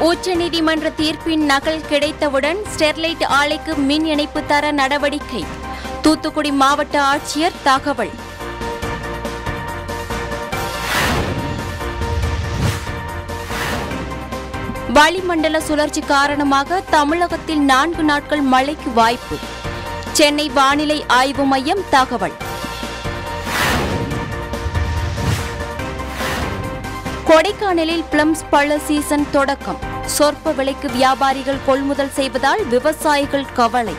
உச்சநீதிமன்ற தீர்ப்பின் நகல் கிடைத்தவுடன் ஸ்டெர்லைட் ஆலைக்கு மின் இணைப்பு தர நடவடிக்கை தூத்துக்குடி மாவட்ட ஆட்சியர் தகவல் வளிமண்டல சுழற்சி காரணமாக தமிழகத்தில் நான்கு நாட்கள் மழைக்கு வாய்ப்பு சென்னை வானிலை ஆய்வு மையம் தகவல் கொடைக்கானலில் பிளம்ஸ் பழ சீசன் தொடக்கம் சொற்ப விலைக்கு வியாபாரிகள் கொள்முதல் செய்வதால் விவசாயிகள் கவலை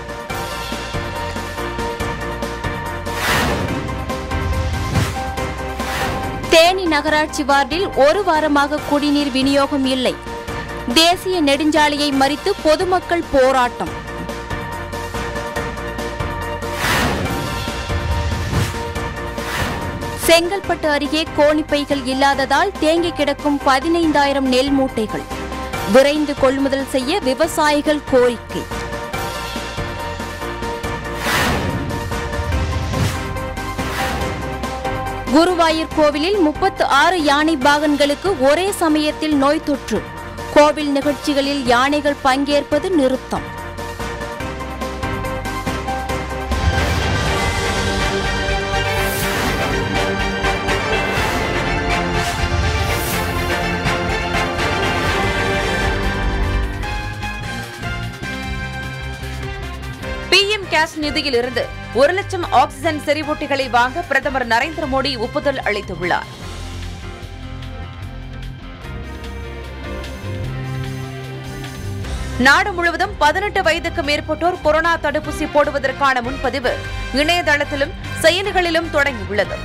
தேனி நகராட்சி வார்டில் ஒரு வாரமாக குடிநீர் விநியோகம் இல்லை தேசிய நெடுஞ்சாலையை மறித்து பொதுமக்கள் போராட்டம் செங்கல்பட்டு அருகே கோணிப்பைகள் இல்லாததால் தேங்கி கிடக்கும் பதினைந்தாயிரம் நெல் மூட்டைகள் விரைந்து கொள்முதல் செய்ய விவசாயிகள் கோரிக்கை குருவாயூர் கோவிலில் முப்பத்து ஆறு யானை பாகன்களுக்கு ஒரே சமயத்தில் நோய் தொற்று கோவில் நிகழ்ச்சிகளில் யானைகள் பங்கேற்பது நிறுத்தம் பிஎம் கேஷ் நிதியிலிருந்து ஒரு லட்சம் ஆக்சிஜன் செறிவூட்டிகளை வாங்க பிரதமர் நரேந்திர மோடி ஒப்புதல் அளித்துள்ளார் நாடு முழுவதும் பதினெட்டு வயதுக்கு மேற்பட்டோர் கொரோனா தடுப்பூசி போடுவதற்கான முன்பதிவு இணையதளத்திலும் செயலிகளிலும் தொடங்கியுள்ளது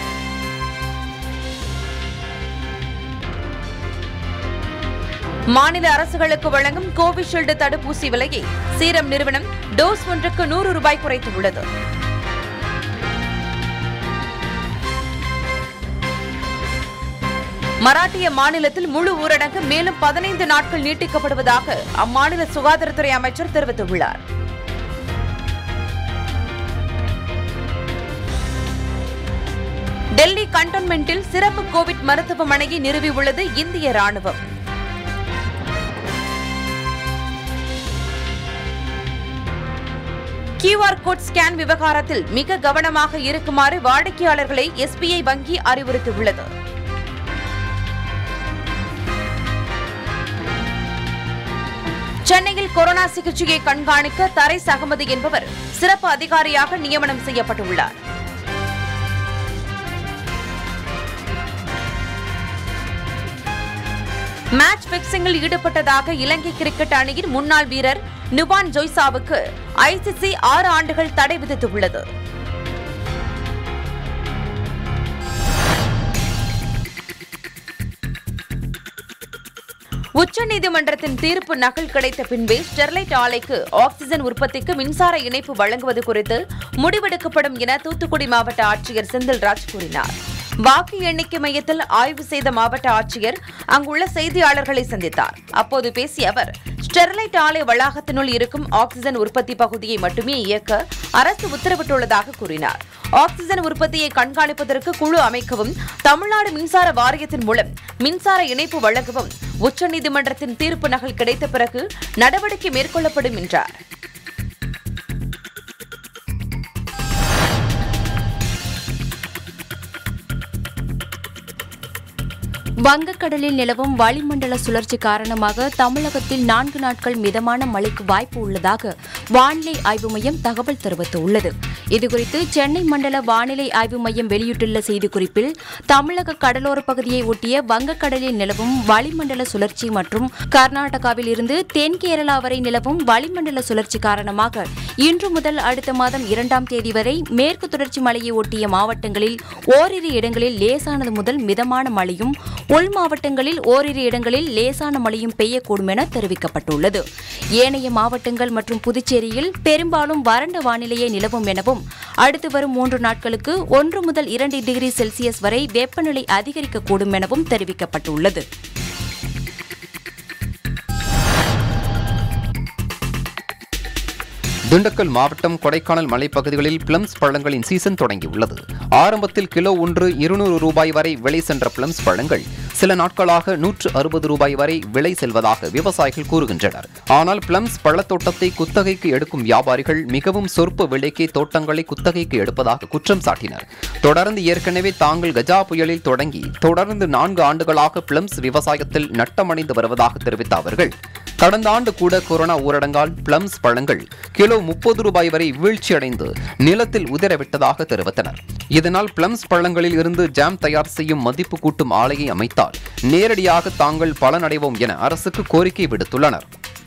மாநில அரசுகளுக்கு வழங்கும் கோவிஷீல்டு தடுப்பூசி விலையை சீரம் நிறுவனம் டோஸ் ஒன்றுக்கு நூறு ரூபாய் குறைத்துள்ளது மராட்டிய மாநிலத்தில் முழு ஊரடங்கு மேலும் பதினைந்து நாட்கள் நீட்டிக்கப்படுவதாக அம்மாநில சுகாதாரத்துறை அமைச்சர் தெரிவித்துள்ளார் டெல்லி கண்டோன்மெண்டில் சிறப்பு கோவிட் மருத்துவமனையை நிறுவியுள்ளது இந்திய ராணுவம் கியூஆர் கோட் ஸ்கேன் விவகாரத்தில் மிக கவனமாக இருக்குமாறு வாடிக்கையாளர்களை எஸ்பிஐ வங்கி அறிவுறுத்தியுள்ளது சென்னையில் கொரோனா சிகிச்சையை கண்காணிக்க தரைஸ் அகமது என்பவர் சிறப்பு அதிகாரியாக நியமனம் செய்யப்பட்டுள்ளார் மேட்ச் பிக்சிங்கில் ஈடுபட்டதாக இலங்கை கிரிக்கெட் அணியின் முன்னாள் வீரர் நுபான் ஜொய்சாவுக்கு ஐசிசி ஆறு ஆண்டுகள் தடை விதித்துள்ளது உச்சநீதிமன்றத்தின் தீர்ப்பு நகல் கிடைத்த பின்பே ஸ்டெர்லைட் ஆலைக்கு ஆக்சிஜன் உற்பத்திக்கு மின்சார இணைப்பு வழங்குவது குறித்து முடிவெடுக்கப்படும் என தூத்துக்குடி மாவட்ட ஆட்சியர் செந்தில்ராஜ் கூறினார் வாக்கு எண்ணிக்கை மையத்தில் ஆய்வு செய்த மாவட்ட ஆட்சியர் அங்குள்ள செய்தியாளர்களை சந்தித்தார் அப்போது பேசிய அவர் ஸ்டெர்லைட் ஆலை வளாகத்தினுள் இருக்கும் ஆக்சிஜன் உற்பத்தி பகுதியை மட்டுமே இயக்க அரசு உத்தரவிட்டுள்ளதாக கூறினார் ஆக்சிஜன் உற்பத்தியை கண்காணிப்பதற்கு குழு அமைக்கவும் தமிழ்நாடு மின்சார வாரியத்தின் மூலம் மின்சார இணைப்பு வழங்கவும் உச்சநீதிமன்றத்தின் தீர்ப்பு நகல் கிடைத்த பிறகு நடவடிக்கை மேற்கொள்ளப்படும் என்றார் வங்கக்கடலில் நிலவும் வளிமண்டல சுழற்சி காரணமாக தமிழகத்தில் நான்கு நாட்கள் மிதமான மழைக்கு வாய்ப்பு உள்ளதாக வானிலை ஆய்வு மையம் தகவல் தெரிவித்துள்ளது இதுகுறித்து சென்னை மண்டல வானிலை ஆய்வு மையம் வெளியிட்டுள்ள செய்திக்குறிப்பில் தமிழக கடலோர பகுதியை ஒட்டிய வங்கக்கடலில் நிலவும் வளிமண்டல சுழற்சி மற்றும் கர்நாடகாவில் இருந்து தென் கேரளா வரை நிலவும் வளிமண்டல சுழற்சி காரணமாக இன்று முதல் அடுத்த மாதம் இரண்டாம் தேதி வரை மேற்கு தொடர்ச்சி மலையை ஒட்டிய மாவட்டங்களில் ஓரிரு இடங்களில் லேசானது முதல் மிதமான மழையும் உள் மாவட்டங்களில் ஓரிரு இடங்களில் லேசான மழையும் பெய்யக்கூடும் என தெரிவிக்கப்பட்டுள்ளது ஏனைய மாவட்டங்கள் மற்றும் புதுச்சேரியில் பெரும்பாலும் வறண்ட வானிலையே நிலவும் எனவும் அடுத்து வரும் மூன்று நாட்களுக்கு ஒன்று முதல் இரண்டு டிகிரி செல்சியஸ் வரை வெப்பநிலை அதிகரிக்கக்கூடும் எனவும் தெரிவிக்கப்பட்டுள்ளது திண்டுக்கல் மாவட்டம் கொடைக்கானல் மலைப்பகுதிகளில் பிளம்ஸ் பழங்களின் சீசன் தொடங்கியுள்ளது ஆரம்பத்தில் கிலோ ஒன்று இருநூறு ரூபாய் வரை விலை சென்ற பிளம்ஸ் பழங்கள் சில நாட்களாக நூற்று அறுபது ரூபாய் வரை விலை செல்வதாக விவசாயிகள் கூறுகின்றனர் ஆனால் பிளம்ஸ் பழத்தோட்டத்தை குத்தகைக்கு எடுக்கும் வியாபாரிகள் மிகவும் சொற்ப விலைக்கே தோட்டங்களை குத்தகைக்கு எடுப்பதாக குற்றம் சாட்டினர் தொடர்ந்து ஏற்கனவே தாங்கள் கஜா புயலில் தொடங்கி தொடர்ந்து நான்கு ஆண்டுகளாக பிளம்ஸ் விவசாயத்தில் நட்டமடைந்து வருவதாக தெரிவித்த அவர்கள் கடந்த ஆண்டு கூட கொரோனா ஊரடங்கால் பிளம்ஸ் பழங்கள் கிலோ முப்பது ரூபாய் வரை வீழ்ச்சியடைந்து நிலத்தில் உதிரவிட்டதாக தெரிவித்தனர் இதனால் பிளம்ஸ் பழங்களில் இருந்து ஜாம் தயார் செய்யும் மதிப்பு கூட்டும் ஆலையை அமைத்தால் நேரடியாக தாங்கள் பலனடைவோம் என அரசுக்கு கோரிக்கை விடுத்துள்ளனர்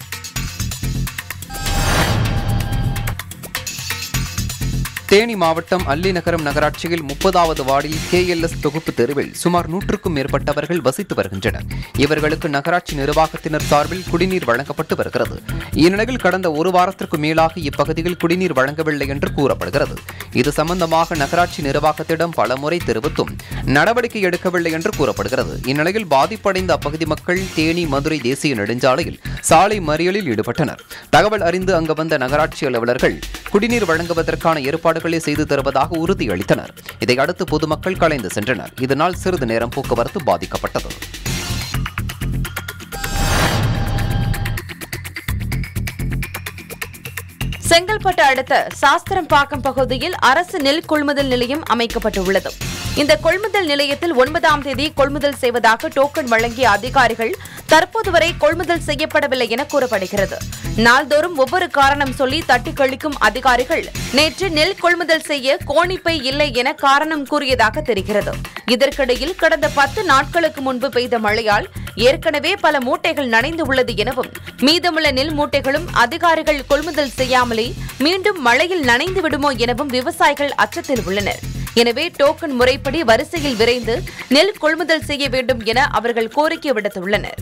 தேனி மாவட்டம் அல்லிநகரம் நகராட்சியில் முப்பதாவது வார்டில் கேஎல்எஸ் தொகுப்பு தெருவில் சுமார் நூற்றுக்கும் மேற்பட்டவர்கள் வசித்து வருகின்றனர் இவர்களுக்கு நகராட்சி நிர்வாகத்தினர் சார்பில் குடிநீர் வழங்கப்பட்டு வருகிறது இந்நிலையில் கடந்த ஒரு வாரத்திற்கு மேலாக இப்பகுதியில் குடிநீர் வழங்கவில்லை என்று கூறப்படுகிறது இது சம்பந்தமாக நகராட்சி நிர்வாகத்திடம் பலமுறை தெரிவித்தும் நடவடிக்கை எடுக்கவில்லை என்று கூறப்படுகிறது இந்நிலையில் பாதிப்படைந்த அப்பகுதி மக்கள் தேனி மதுரை தேசிய நெடுஞ்சாலையில் சாலை மறியலில் ஈடுபட்டனர் தகவல் அறிந்து அங்கு வந்த நகராட்சி அலுவலர்கள் குடிநீர் வழங்குவதற்கான ஏற்பாடுகளை செய்து தருவதாக உறுதியளித்தனர் இதையடுத்து பொதுமக்கள் கலைந்து சென்றனர் இதனால் சிறிது நேரம் போக்குவரத்து பாதிக்கப்பட்டது செங்கல்பட்டு அடுத்த சாஸ்திரம்பாக்கம் பகுதியில் அரசு நெல் கொள்முதல் நிலையம் அமைக்கப்பட்டுள்ளது இந்த கொள்முதல் நிலையத்தில் ஒன்பதாம் தேதி கொள்முதல் செய்வதாக டோக்கன் வழங்கிய அதிகாரிகள் தற்போது வரை கொள்முதல் செய்யப்படவில்லை என கூறப்படுகிறது நாள்தோறும் ஒவ்வொரு காரணம் சொல்லி தட்டி கழிக்கும் அதிகாரிகள் நேற்று நெல் கொள்முதல் செய்ய கோணிப்பை இல்லை என காரணம் கூறியதாக தெரிகிறது இதற்கிடையில் கடந்த பத்து நாட்களுக்கு முன்பு பெய்த மழையால் ஏற்கனவே பல மூட்டைகள் நனைந்து உள்ளது எனவும் மீதமுள்ள நெல் மூட்டைகளும் அதிகாரிகள் கொள்முதல் செய்யாமலே மீண்டும் மழையில் நனைந்து விடுமோ எனவும் விவசாயிகள் அச்சத்தில் உள்ளனர் எனவே டோக்கன் முறைப்படி வரிசையில் விரைந்து நெல் கொள்முதல் செய்ய வேண்டும் என அவர்கள் கோரிக்கை விடுத்துள்ளனர்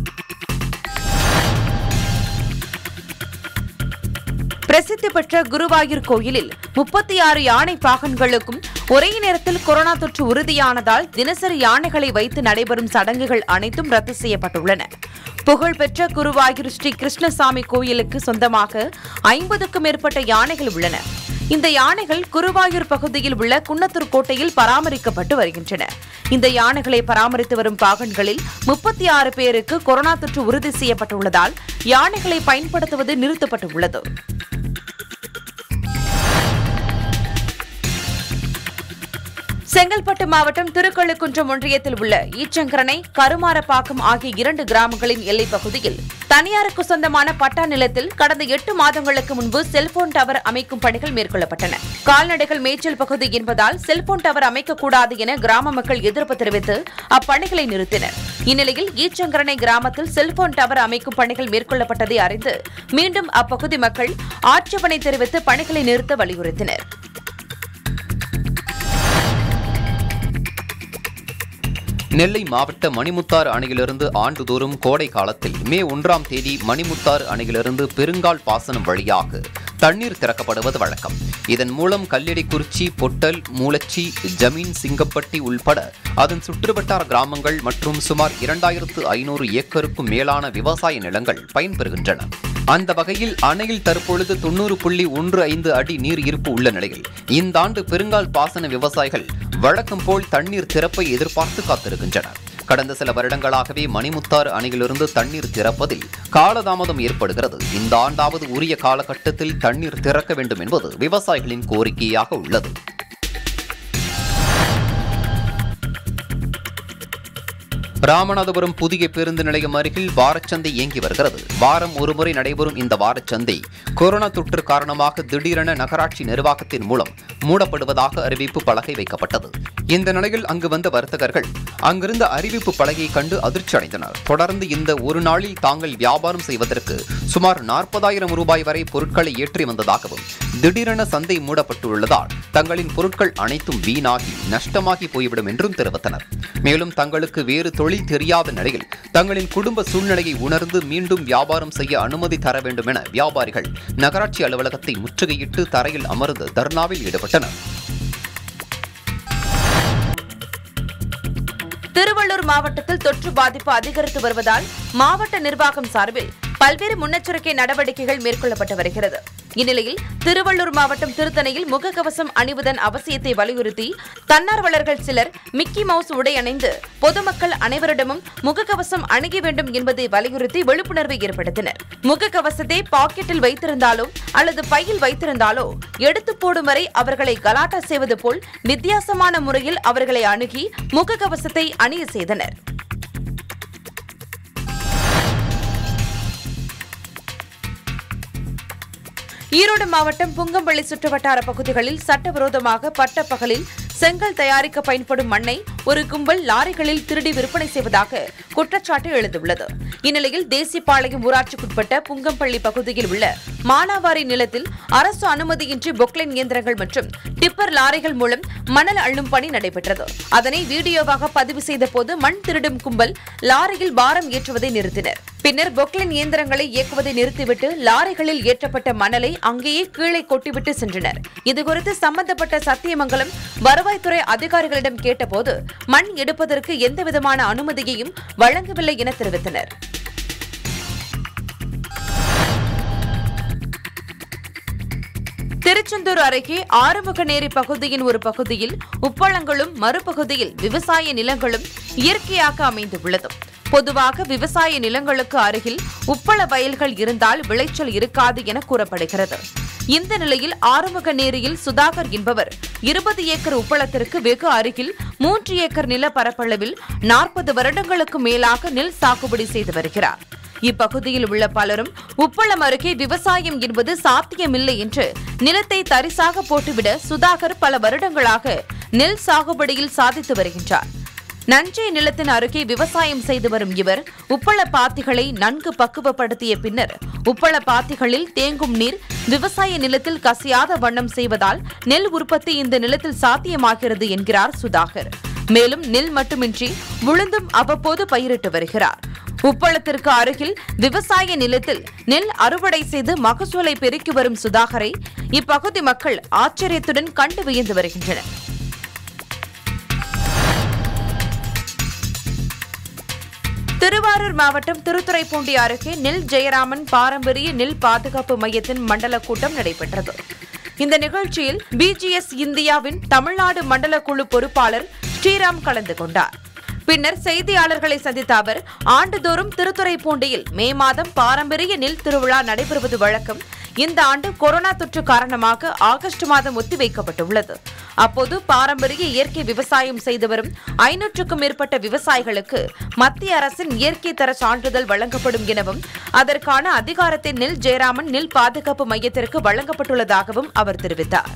பிரசித்தி பெற்ற குருவாயூர் கோயிலில் முப்பத்தி ஆறு யானை பாகன்களுக்கும் ஒரே நேரத்தில் கொரோனா தொற்று உறுதியானதால் தினசரி யானைகளை வைத்து நடைபெறும் சடங்குகள் அனைத்தும் ரத்து செய்யப்பட்டுள்ளன புகழ்பெற்ற குருவாயூர் ஸ்ரீ கிருஷ்ணசாமி கோயிலுக்கு சொந்தமாக ஐம்பதுக்கும் மேற்பட்ட யானைகள் உள்ளன இந்த யானைகள் குருவாயூர் பகுதியில் உள்ள குன்னத்தூர் கோட்டையில் பராமரிக்கப்பட்டு வருகின்றன இந்த யானைகளை பராமரித்து வரும் பாகன்களில் முப்பத்தி ஆறு பேருக்கு கொரோனா தொற்று உறுதி செய்யப்பட்டுள்ளதால் யானைகளை பயன்படுத்துவது நிறுத்தப்பட்டுள்ளது செங்கல்பட்டு மாவட்டம் திருக்கழுக்குன்றம் ஒன்றியத்தில் உள்ள ஈச்சங்கரனை கருமாரப்பாக்கம் ஆகிய இரண்டு கிராமங்களின் எல்லைப் பகுதியில் தனியாருக்கு சொந்தமான பட்டா நிலத்தில் கடந்த எட்டு மாதங்களுக்கு முன்பு செல்போன் டவர் அமைக்கும் பணிகள் மேற்கொள்ளப்பட்டன கால்நடைகள் மேய்ச்சல் பகுதி என்பதால் செல்போன் டவர் அமைக்கக்கூடாது என கிராம மக்கள் எதிர்ப்பு தெரிவித்து அப்பணிகளை நிறுத்தினர் இந்நிலையில் ஈச்சங்கரணை கிராமத்தில் செல்போன் டவர் அமைக்கும் பணிகள் மேற்கொள்ளப்பட்டதை அறிந்து மீண்டும் அப்பகுதி மக்கள் ஆட்சேபனை தெரிவித்து பணிகளை நிறுத்த வலியுறுத்தினர் நெல்லை மாவட்ட மணிமுத்தாறு அணையிலிருந்து ஆண்டுதோறும் கோடை காலத்தில் மே ஒன்றாம் தேதி மணிமுத்தாறு அணையிலிருந்து பெருங்கால் பாசனம் வழியாக தண்ணீர் திறக்கப்படுவது வழக்கம் இதன் மூலம் கல்லடிக்குறிச்சி பொட்டல் மூலச்சி ஜமீன் சிங்கப்பட்டி உள்பட அதன் சுற்றுவட்டார கிராமங்கள் மற்றும் சுமார் இரண்டாயிரத்து ஐநூறு ஏக்கருக்கும் மேலான விவசாய நிலங்கள் பயன்பெறுகின்றன அந்த வகையில் அணையில் தற்பொழுது தொண்ணூறு புள்ளி ஒன்று ஐந்து அடி நீர் இருப்பு உள்ள நிலையில் இந்த ஆண்டு பெருங்கால் பாசன விவசாயிகள் வழக்கம் போல் தண்ணீர் திறப்பை எதிர்பார்த்து காத்திருக்கின்றனர் கடந்த சில வருடங்களாகவே மணிமுத்தாறு அணையிலிருந்து தண்ணீர் திறப்பதில் காலதாமதம் ஏற்படுகிறது இந்த ஆண்டாவது உரிய காலகட்டத்தில் தண்ணீர் திறக்க வேண்டும் என்பது விவசாயிகளின் கோரிக்கையாக உள்ளது ராமநாதபுரம் புதிய பேருந்து நிலையம் அருகில் வாரச்சந்தை இயங்கி வருகிறது வாரம் ஒருமுறை நடைபெறும் இந்த வாரச்சந்தை கொரோனா தொற்று காரணமாக திடீரென நகராட்சி நிர்வாகத்தின் மூலம் மூடப்படுவதாக அறிவிப்பு பலகை வைக்கப்பட்டது இந்த நிலையில் அங்கு வந்த வர்த்தகர்கள் அங்கிருந்த அறிவிப்பு பலகையை கண்டு அதிர்ச்சி அடைந்தனர் தொடர்ந்து இந்த ஒரு நாளில் தாங்கள் வியாபாரம் செய்வதற்கு சுமார் நாற்பதாயிரம் ரூபாய் வரை பொருட்களை ஏற்றி வந்ததாகவும் திடீரென சந்தை மூடப்பட்டுள்ளதால் தங்களின் பொருட்கள் அனைத்தும் வீணாகி நஷ்டமாகி போய்விடும் என்றும் தெரிவித்தனர் மேலும் தங்களுக்கு வேறு தொழில் தெரியாத நிலையில் தங்களின் குடும்ப சூழ்நிலையை உணர்ந்து மீண்டும் வியாபாரம் செய்ய அனுமதி தர வேண்டும் என வியாபாரிகள் நகராட்சி அலுவலகத்தை முற்றுகையிட்டு தரையில் அமர்ந்து தர்ணாவில் ஈடுபட்டனர் திருவள்ளூர் மாவட்டத்தில் தொற்று பாதிப்பு அதிகரித்து வருவதால் மாவட்ட நிர்வாகம் சார்பில் பல்வேறு முன்னெச்சரிக்கை நடவடிக்கைகள் மேற்கொள்ளப்பட்டு வருகிறது இந்நிலையில் திருவள்ளூர் மாவட்டம் திருத்தணியில் முகக்கவசம் அணிவதன் அவசியத்தை வலியுறுத்தி தன்னார்வலர்கள் சிலர் மிக்கி மவுஸ் உடை அணிந்து பொதுமக்கள் அனைவரிடமும் முகக்கவசம் அணிய வேண்டும் என்பதை வலியுறுத்தி விழிப்புணர்வை ஏற்படுத்தினர் முகக்கவசத்தை பாக்கெட்டில் வைத்திருந்தாலோ அல்லது பையில் வைத்திருந்தாலோ எடுத்து போடும் வரை அவர்களை கலாட்டா செய்வது போல் வித்தியாசமான முறையில் அவர்களை அணுகி முகக்கவசத்தை அணிய செய்தனர் ஈரோடு மாவட்டம் புங்கம்பள்ளி சுற்றுவட்டார பகுதிகளில் சட்டவிரோதமாக பட்டப்பகலில் செங்கல் தயாரிக்க பயன்படும் மண்ணை ஒரு கும்பல் லாரிகளில் திருடி விற்பனை செய்வதாக குற்றச்சாட்டு எழுந்துள்ளது இந்நிலையில் தேசியபாளையம் ஊராட்சிக்குட்பட்ட புங்கம்பள்ளி பகுதியில் உள்ள மானாவாரி நிலத்தில் அரசு அனுமதியின்றி பொக்லைன் இயந்திரங்கள் மற்றும் டிப்பர் லாரிகள் மூலம் மணல் அள்ளும் பணி நடைபெற்றது அதனை வீடியோவாக பதிவு செய்த போது மண் திருடும் கும்பல் லாரியில் பாரம் ஏற்றுவதை நிறுத்தினர் பின்னர் பொக்லைன் இயந்திரங்களை இயக்குவதை நிறுத்திவிட்டு லாரிகளில் ஏற்றப்பட்ட மணலை அங்கேயே கீழே கொட்டிவிட்டு சென்றனர் இதுகுறித்து சம்பந்தப்பட்ட சத்தியமங்கலம் வருவாய்த்துறை அதிகாரிகளிடம் கேட்டபோது மண் எடுப்பதற்கு எந்தவிதமான அனுமதியையும் வழங்கவில்லை என தெரிவித்தனர் திருச்செந்தூர் அருகே ஆறுமுகநேரி பகுதியின் ஒரு பகுதியில் உப்பளங்களும் மறுபகுதியில் விவசாய நிலங்களும் இயற்கையாக அமைந்துள்ளது பொதுவாக விவசாய நிலங்களுக்கு அருகில் உப்பள வயல்கள் இருந்தால் விளைச்சல் இருக்காது என கூறப்படுகிறது இந்த நிலையில் ஆறுமுகநேரியில் சுதாகர் என்பவர் இருபது ஏக்கர் உப்பளத்திற்கு வெகு அருகில் மூன்று ஏக்கர் நில பரப்பளவில் நாற்பது வருடங்களுக்கு மேலாக நெல் சாகுபடி செய்து வருகிறார் இப்பகுதியில் உள்ள பலரும் உப்பளம் அருகே விவசாயம் என்பது சாத்தியமில்லை என்று நிலத்தை தரிசாக போட்டுவிட சுதாகர் பல வருடங்களாக நெல் சாகுபடியில் சாதித்து வருகின்றார் நஞ்சை நிலத்தின் அருகே விவசாயம் செய்து வரும் இவர் உப்பள பாத்திகளை நன்கு பக்குவப்படுத்திய பின்னர் உப்பள பாத்திகளில் தேங்கும் நீர் விவசாய நிலத்தில் கசியாத வண்ணம் செய்வதால் நெல் உற்பத்தி இந்த நிலத்தில் சாத்தியமாகிறது என்கிறார் சுதாகர் மேலும் நெல் மட்டுமின்றி உளுந்தும் அவ்வப்போது பயிரிட்டு வருகிறார் உப்பளத்திற்கு அருகில் விவசாய நிலத்தில் நெல் அறுவடை செய்து மகசூலை பெருக்கி வரும் சுதாகரை இப்பகுதி மக்கள் ஆச்சரியத்துடன் கண்டு வியந்து வருகின்றனர் திருவாரூர் மாவட்டம் திருத்துறைப்பூண்டி அருகே நெல் ஜெயராமன் பாரம்பரிய நெல் பாதுகாப்பு மையத்தின் மண்டல கூட்டம் நடைபெற்றது இந்த நிகழ்ச்சியில் பிஜிஎஸ் இந்தியாவின் தமிழ்நாடு மண்டல குழு பொறுப்பாளர் ஸ்ரீராம் கலந்து கொண்டார் பின்னர் செய்தியாளர்களை சந்தித்த அவர் ஆண்டுதோறும் திருத்துறைப்பூண்டியில் மே மாதம் பாரம்பரிய நெல் திருவிழா நடைபெறுவது வழக்கம் இந்த ஆண்டு கொரோனா தொற்று காரணமாக ஆகஸ்ட் மாதம் ஒத்திவைக்கப்பட்டுள்ளது அப்போது பாரம்பரிய இயற்கை விவசாயம் செய்து வரும் ஐநூற்றுக்கும் மேற்பட்ட விவசாயிகளுக்கு மத்திய அரசின் இயற்கை தர சான்றிதழ் வழங்கப்படும் எனவும் அதற்கான அதிகாரத்தை நெல் ஜெயராமன் நெல் பாதுகாப்பு மையத்திற்கு வழங்கப்பட்டுள்ளதாகவும் அவர் தெரிவித்தார்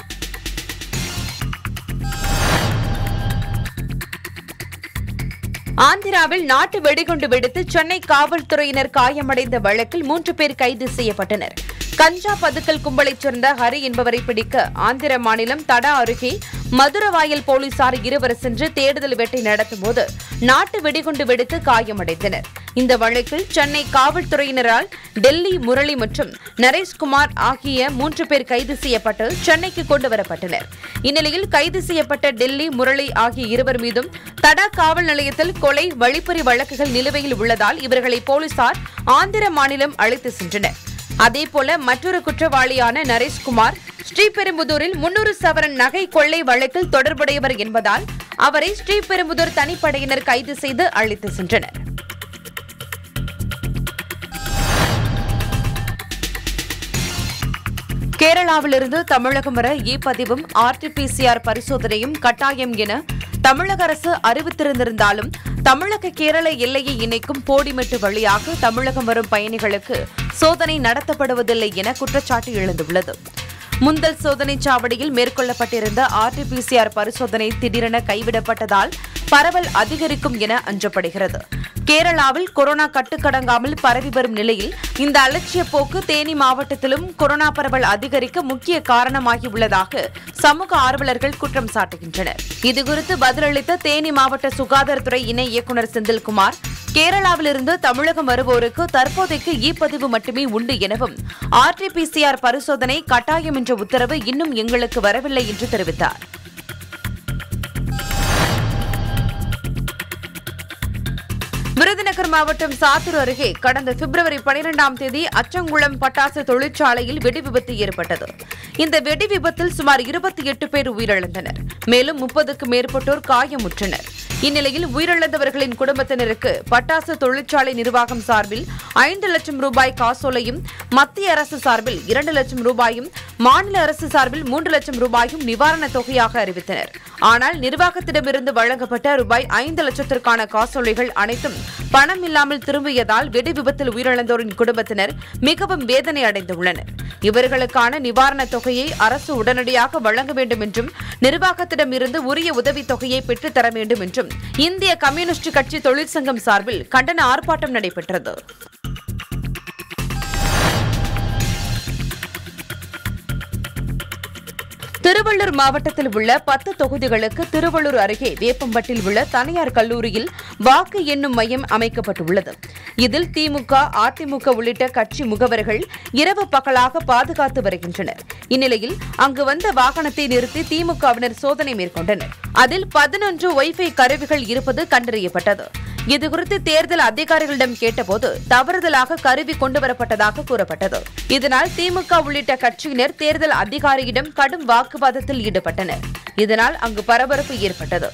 ஆந்திராவில் நாட்டு வெடிகுண்டு வெடித்து சென்னை காவல்துறையினர் காயமடைந்த வழக்கில் மூன்று பேர் கைது செய்யப்பட்டனர் கஞ்சா பதுக்கல் கும்பலைச் சேர்ந்த ஹரி என்பவரை பிடிக்க ஆந்திர மாநிலம் தடா அருகே மதுரவாயல் போலீசார் இருவர் சென்று தேடுதல் வேட்டை நடத்தும்போது நாட்டு வெடிகுண்டு வெடித்து காயமடைந்தனர் இந்த வழக்கில் சென்னை காவல்துறையினரால் டெல்லி முரளி மற்றும் நரேஷ்குமார் ஆகிய மூன்று பேர் கைது செய்யப்பட்டு சென்னைக்கு கொண்டு வரப்பட்டனர் இந்நிலையில் கைது செய்யப்பட்ட டெல்லி முரளி ஆகிய இருவர் மீதும் தடா காவல் நிலையத்தில் கொலை வழிப்பறி வழக்குகள் நிலுவையில் உள்ளதால் இவர்களை போலீசார் ஆந்திர மாநிலம் அழைத்து சென்றனர் அதேபோல மற்றொரு குற்றவாளியான நரேஷ்குமார் ஸ்ரீபெரும்புதூரில் முன்னூறு சவரன் நகை கொள்ளை வழக்கில் தொடர்புடையவர் என்பதால் அவரை ஸ்ரீபெரும்புதூர் தனிப்படையினர் கைது செய்து அழைத்து சென்றனர் கேரளாவிலிருந்து தமிழகம் வர இ பதிவும் ஆர்டிபிசிஆர் பரிசோதனையும் கட்டாயம் என தமிழக அரசு அறிவித்திருந்திருந்தாலும் தமிழக கேரள எல்லையை இணைக்கும் போடிமெட்டு வழியாக தமிழகம் வரும் பயணிகளுக்கு சோதனை நடத்தப்படுவதில்லை என குற்றச்சாட்டு எழுந்துள்ளது முந்தல் சோதனைச் சாவடியில் மேற்கொள்ளப்பட்டிருந்த ஆர்டிபிசிஆர் பரிசோதனை திடீரென கைவிடப்பட்டதால் பரவல் அதிகரிக்கும் என அஞ்சப்படுகிறது கேரளாவில் கொரோனா கட்டுக்கடங்காமல் பரவி வரும் நிலையில் இந்த அலட்சிய போக்கு தேனி மாவட்டத்திலும் கொரோனா பரவல் அதிகரிக்க முக்கிய காரணமாகியுள்ளதாக சமூக ஆர்வலர்கள் குற்றம் சாட்டுகின்றனர் இதுகுறித்து பதிலளித்த தேனி மாவட்ட சுகாதாரத்துறை இணை இயக்குநர் செந்தில்குமார் கேரளாவிலிருந்து தமிழகம் வருவோருக்கு தற்போதைக்கு இ பதிவு மட்டுமே உண்டு எனவும் ஆர்டிபிசிஆர் பரிசோதனை கட்டாயம் என்ற உத்தரவு இன்னும் எங்களுக்கு வரவில்லை என்று தெரிவித்தார் விருதுநகர் மாவட்டம் சாத்தூர் அருகே கடந்த பிப்ரவரி பனிரெண்டாம் தேதி அச்சங்குளம் பட்டாசு தொழிற்சாலையில் வெடி விபத்து ஏற்பட்டது இந்த வெடி விபத்தில் சுமார் இருபத்தி எட்டு பேர் உயிரிழந்தனர் மேலும் முப்பதுக்கு மேற்பட்டோர் காயமுற்றனர் இந்நிலையில் உயிரிழந்தவர்களின் குடும்பத்தினருக்கு பட்டாசு தொழிற்சாலை நிர்வாகம் சார்பில் ஐந்து லட்சம் ரூபாய் காசோலையும் மத்திய அரசு சார்பில் இரண்டு லட்சம் ரூபாயும் மாநில அரசு சார்பில் மூன்று லட்சம் ரூபாயும் நிவாரணத் தொகையாக அறிவித்தனர் ஆனால் நிர்வாகத்திடமிருந்து வழங்கப்பட்ட ரூபாய் ஐந்து லட்சத்திற்கான காசோலைகள் அனைத்தும் பணம் இல்லாமல் திரும்பியதால் வெடி விபத்தில் உயிரிழந்தோரின் குடும்பத்தினர் மிகவும் வேதனை அடைந்துள்ளனர் இவர்களுக்கான நிவாரணத் தொகையை அரசு உடனடியாக வழங்க வேண்டும் என்றும் நிர்வாகத்திடமிருந்து உரிய உதவித் தொகையை பெற்றுத் தர வேண்டும் என்றும் இந்திய கம்யூனிஸ்ட் கட்சி தொழிற்சங்கம் சார்பில் கண்டன ஆர்ப்பாட்டம் நடைபெற்றது திருவள்ளூர் மாவட்டத்தில் உள்ள பத்து தொகுதிகளுக்கு திருவள்ளூர் அருகே வேப்பம்பட்டில் உள்ள தனியார் கல்லூரியில் வாக்கு எண்ணும் மையம் அமைக்கப்பட்டுள்ளது இதில் திமுக அதிமுக உள்ளிட்ட கட்சி முகவர்கள் இரவு பகலாக பாதுகாத்து வருகின்றனர் இந்நிலையில் அங்கு வந்த வாகனத்தை நிறுத்தி திமுகவினர் சோதனை மேற்கொண்டனர் அதில் பதினொன்று ஒய்ஃபை கருவிகள் இருப்பது கண்டறியப்பட்டது இதுகுறித்து தேர்தல் அதிகாரிகளிடம் கேட்டபோது தவறுதலாக கருவி கொண்டுவரப்பட்டதாக கூறப்பட்டது இதனால் திமுக உள்ளிட்ட கட்சியினர் தேர்தல் அதிகாரியிடம் கடும் வாக்குவாதத்தில் ஈடுபட்டனர் இதனால் அங்கு பரபரப்பு ஏற்பட்டது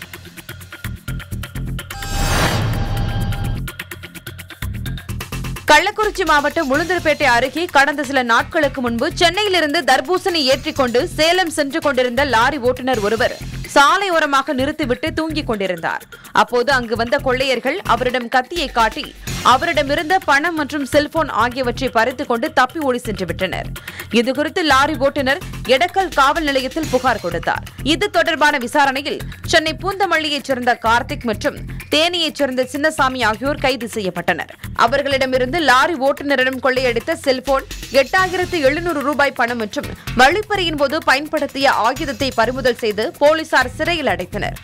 கள்ளக்குறிச்சி மாவட்டம் உளுந்தூர்பேட்டை அருகே கடந்த சில நாட்களுக்கு முன்பு சென்னையிலிருந்து தர்பூசணி ஏற்றிக்கொண்டு சேலம் சென்று கொண்டிருந்த லாரி ஓட்டுநர் ஒருவர் சாலையோரமாக நிறுத்திவிட்டு தூங்கிக் கொண்டிருந்தார் அப்போது அங்கு வந்த கொள்ளையர்கள் அவரிடம் கத்தியை காட்டி அவரிடமிருந்த பணம் மற்றும் செல்போன் ஆகியவற்றை பறித்துக் கொண்டு தப்பி ஓடி சென்று விட்டனர் இதுகுறித்து லாரி ஓட்டுநர் எடக்கல் காவல் நிலையத்தில் புகார் கொடுத்தார் இது தொடர்பான விசாரணையில் சென்னை பூந்தமல்லியைச் சேர்ந்த கார்த்திக் மற்றும் தேனியைச் சேர்ந்த சின்னசாமி ஆகியோர் கைது செய்யப்பட்டனர் அவர்களிடமிருந்து லாரி ஓட்டுநரிடம் கொள்ளையடித்த செல்போன் எட்டாயிரத்து எழுநூறு ரூபாய் பணம் மற்றும் வழிப்பறியின் போது பயன்படுத்திய ஆயுதத்தை பறிமுதல் செய்து போலீசார் சிறையில் அடைத்தனர்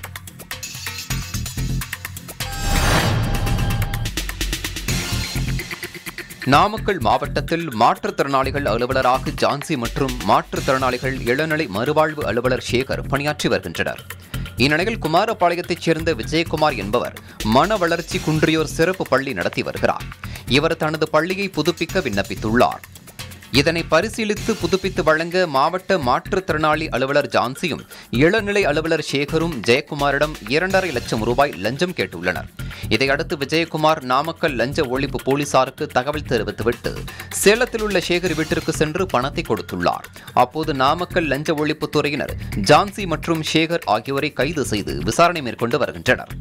நாமக்கல் மாவட்டத்தில் மாற்றுத்திறனாளிகள் அலுவலராக ஜான்சி மற்றும் மாற்றுத்திறனாளிகள் இளநிலை மறுவாழ்வு அலுவலர் சேகர் பணியாற்றி வருகின்றனர் இந்நிலையில் குமாரபாளையத்தைச் சேர்ந்த விஜயகுமார் என்பவர் மன வளர்ச்சி குன்றியோர் சிறப்பு பள்ளி நடத்தி வருகிறார் இவர் தனது பள்ளியை புதுப்பிக்க விண்ணப்பித்துள்ளார் இதனை பரிசீலித்து புதுப்பித்து வழங்க மாவட்ட மாற்றுத்திறனாளி அலுவலர் ஜான்சியும் இளநிலை அலுவலர் சேகரும் ஜெயக்குமாரிடம் இரண்டரை லட்சம் ரூபாய் லஞ்சம் கேட்டுள்ளனர் இதையடுத்து விஜயகுமார் நாமக்கல் லஞ்ச ஒழிப்பு போலீசாருக்கு தகவல் தெரிவித்துவிட்டு சேலத்தில் உள்ள சேகர் வீட்டிற்கு சென்று பணத்தை கொடுத்துள்ளார் அப்போது நாமக்கல் லஞ்ச ஒழிப்பு துறையினர் ஜான்சி மற்றும் சேகர் ஆகியோரை கைது செய்து விசாரணை மேற்கொண்டு வருகின்றனர்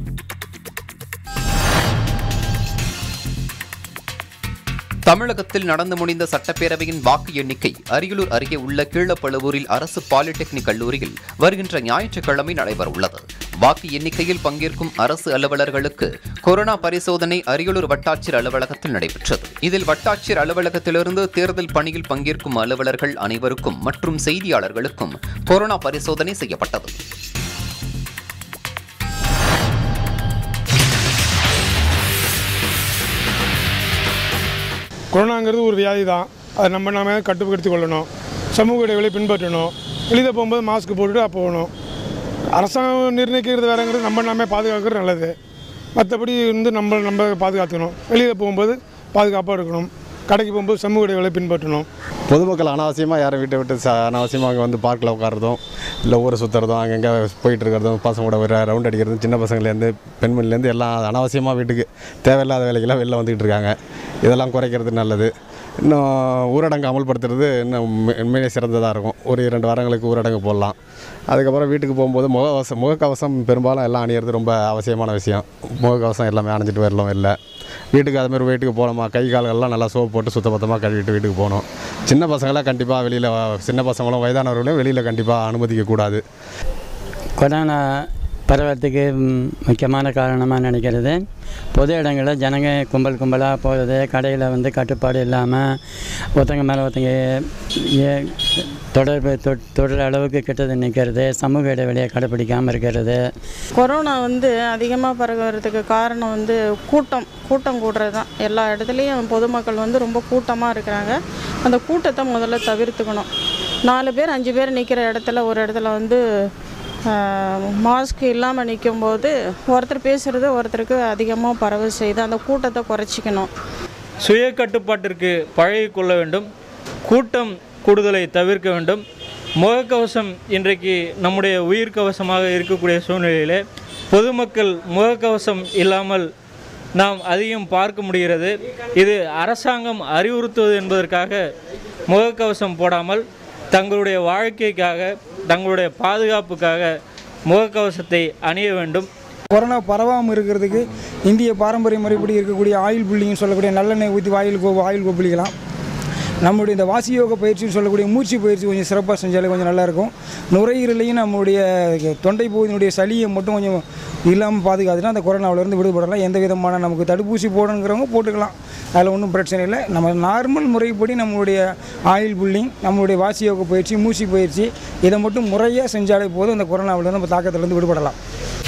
தமிழகத்தில் நடந்து முடிந்த சட்டப்பேரவையின் வாக்கு எண்ணிக்கை அரியலூர் அருகே உள்ள கீழப்பழுவூரில் அரசு பாலிடெக்னிக் கல்லூரியில் வருகின்ற ஞாயிற்றுக்கிழமை நடைபெறவுள்ளது வாக்கு எண்ணிக்கையில் பங்கேற்கும் அரசு அலுவலர்களுக்கு கொரோனா பரிசோதனை அரியலூர் வட்டாட்சியர் அலுவலகத்தில் நடைபெற்றது இதில் வட்டாட்சியர் அலுவலகத்திலிருந்து தேர்தல் பணியில் பங்கேற்கும் அலுவலர்கள் அனைவருக்கும் மற்றும் செய்தியாளர்களுக்கும் கொரோனா பரிசோதனை செய்யப்பட்டது கொரோனாங்கிறது ஒரு வியாதி தான் அதை நம்ம நாம கட்டுப்படுத்தி கொள்ளணும் சமூக இடைவெளி பின்பற்றணும் வெளியில் போகும்போது மாஸ்க் போட்டுட்டு அப்போ போகணும் அரசாங்கம் நிர்ணயிக்கிறது வேறங்கிறது நம்ம நாமே பாதுகாக்கிறது நல்லது மற்றபடி வந்து நம்ம நம்ம பாதுகாத்துக்கணும் வெளியில் போகும்போது பாதுகாப்பாக இருக்கணும் கடைக்கு போகும்போது சமூக இடைவெளி பின்பற்றணும் பொதுமக்கள் அனாவசியமாக யாரும் வீட்டை விட்டு ச அனாவசியமாக அங்கே வந்து பார்க்கில் உட்காரதும் இல்லை ஊரை சுற்றுறதும் அங்கங்கே போயிட்டு இருக்கிறதும் பசங்க கூட ஒரு ரவுண்ட் அடிக்கிறதும் சின்ன பசங்கள்லேருந்து பெண்மணிலேருந்து எல்லாம் அனாவசியமாக வீட்டுக்கு தேவையில்லாத வேலைக்கெல்லாம் வெளில வந்துக்கிட்டு இருக்காங்க இதெல்லாம் குறைக்கிறது நல்லது இன்னும் ஊரடங்கு அமல்படுத்துறது இன்னும் மே- உண்மையிலே சிறந்ததாக இருக்கும் ஒரு இரண்டு வாரங்களுக்கு ஊரடங்கு போடலாம் அதுக்கப்புறம் வீட்டுக்கு போகும்போது முகக்கவசம் முகக்கவசம் பெரும்பாலும் எல்லாம் அணியிறது ரொம்ப அவசியமான விஷயம் முகக்கவசம் எல்லாமே அணிஞ்சிட்டு வரலாம் இல்லை வீட்டுக்கு அது மாதிரி வீட்டுக்கு போகலாமா கை கால்கள்லாம் நல்லா சோப்பு போட்டு சுத்தபத்தமாக கழுவிட்டு வீட்டுக்கு போகணும் சின்ன பசங்களாம் கண்டிப்பாக வெளியில் சின்ன பசங்களும் வயதானவர்களையும் வெளியில் கண்டிப்பாக அனுமதிக்கக்கூடாது கொரோனா பரவறதுக்கு ம், முக்கியமான காரணமாக நினைக்கிறது பொது இடங்களில் ஜனங்க கும்பல் கும்பலாக போகிறது கடையில் வந்து கட்டுப்பாடு இல்லாமல் ஒருத்தங்க மேலே ஒருத்தங்க ஏ- தொடர்பு தொ- தொடர் அளவுக்கு கிட்டது நிற்கிறது சமூக இடைவெளியை கடைப்பிடிக்காமல் இருக்கிறது கொரோனா வந்து அதிகமாக பரவுறதுக்கு காரணம் வந்து கூட்டம் கூட்டம் கூடுறது தான் எல்லா இடத்துலையும் பொதுமக்கள் வந்து ரொம்ப கூட்டமாக இருக்கிறாங்க அந்த கூட்டத்தை முதல்ல தவிர்த்துக்கணும் நாலு பேர் அஞ்சு பேர் நிற்கிற இடத்துல ஒரு இடத்துல வந்து மாஸ்க் இல்லாமல் நிற்கும்போது ஒருத்தர் பேசுகிறது ஒருத்தருக்கு அதிகமாக பரவ செய்து அந்த கூட்டத்தை குறைச்சிக்கணும் சுய கட்டுப்பாட்டிற்கு பழகிக் கொள்ள வேண்டும் கூட்டம் கூடுதலை தவிர்க்க வேண்டும் முகக்கவசம் இன்றைக்கு நம்முடைய உயிர் கவசமாக இருக்கக்கூடிய சூழ்நிலையிலே பொதுமக்கள் முகக்கவசம் இல்லாமல் நாம் அதிகம் பார்க்க முடிகிறது இது அரசாங்கம் அறிவுறுத்துவது என்பதற்காக முகக்கவசம் போடாமல் தங்களுடைய வாழ்க்கைக்காக தங்களுடைய பாதுகாப்புக்காக முகக்கவசத்தை அணிய வேண்டும் கொரோனா பரவாமல் இருக்கிறதுக்கு இந்திய பாரம்பரிய முறைப்படி இருக்கக்கூடிய ஆயில் புள்ளிங்கன்னு சொல்லக்கூடிய நல்லெண்ணெய் ஊற்றி வாயில் கோ ஆயில் கொப்பளிக்கலாம் நம்மளுடைய இந்த வாசி யோக பயிற்சின்னு சொல்லக்கூடிய மூச்சு பயிற்சி கொஞ்சம் சிறப்பாக செஞ்சாலே கொஞ்சம் நல்லாயிருக்கும் நுரையீரலையும் நம்மளுடைய தொண்டை பகுதியினுடைய சளியை மட்டும் கொஞ்சம் இல்லாமல் பாதுகாத்துனா அந்த கொரோனாவிலேருந்து விடுபடலாம் எந்த விதமான நமக்கு தடுப்பூசி போடணுங்கிறவங்க போட்டுக்கலாம் அதில் ஒன்றும் பிரச்சனை இல்லை நம்ம நார்மல் முறைப்படி நம்மளுடைய ஆயில் புல்லிங் நம்மளுடைய வாசி யோக பயிற்சி மூச்சு பயிற்சி இதை மட்டும் முறையாக செஞ்சாலே போதும் அந்த கொரோனாவிலேருந்து நம்ம தாக்கத்திலேருந்து விடுபடலாம்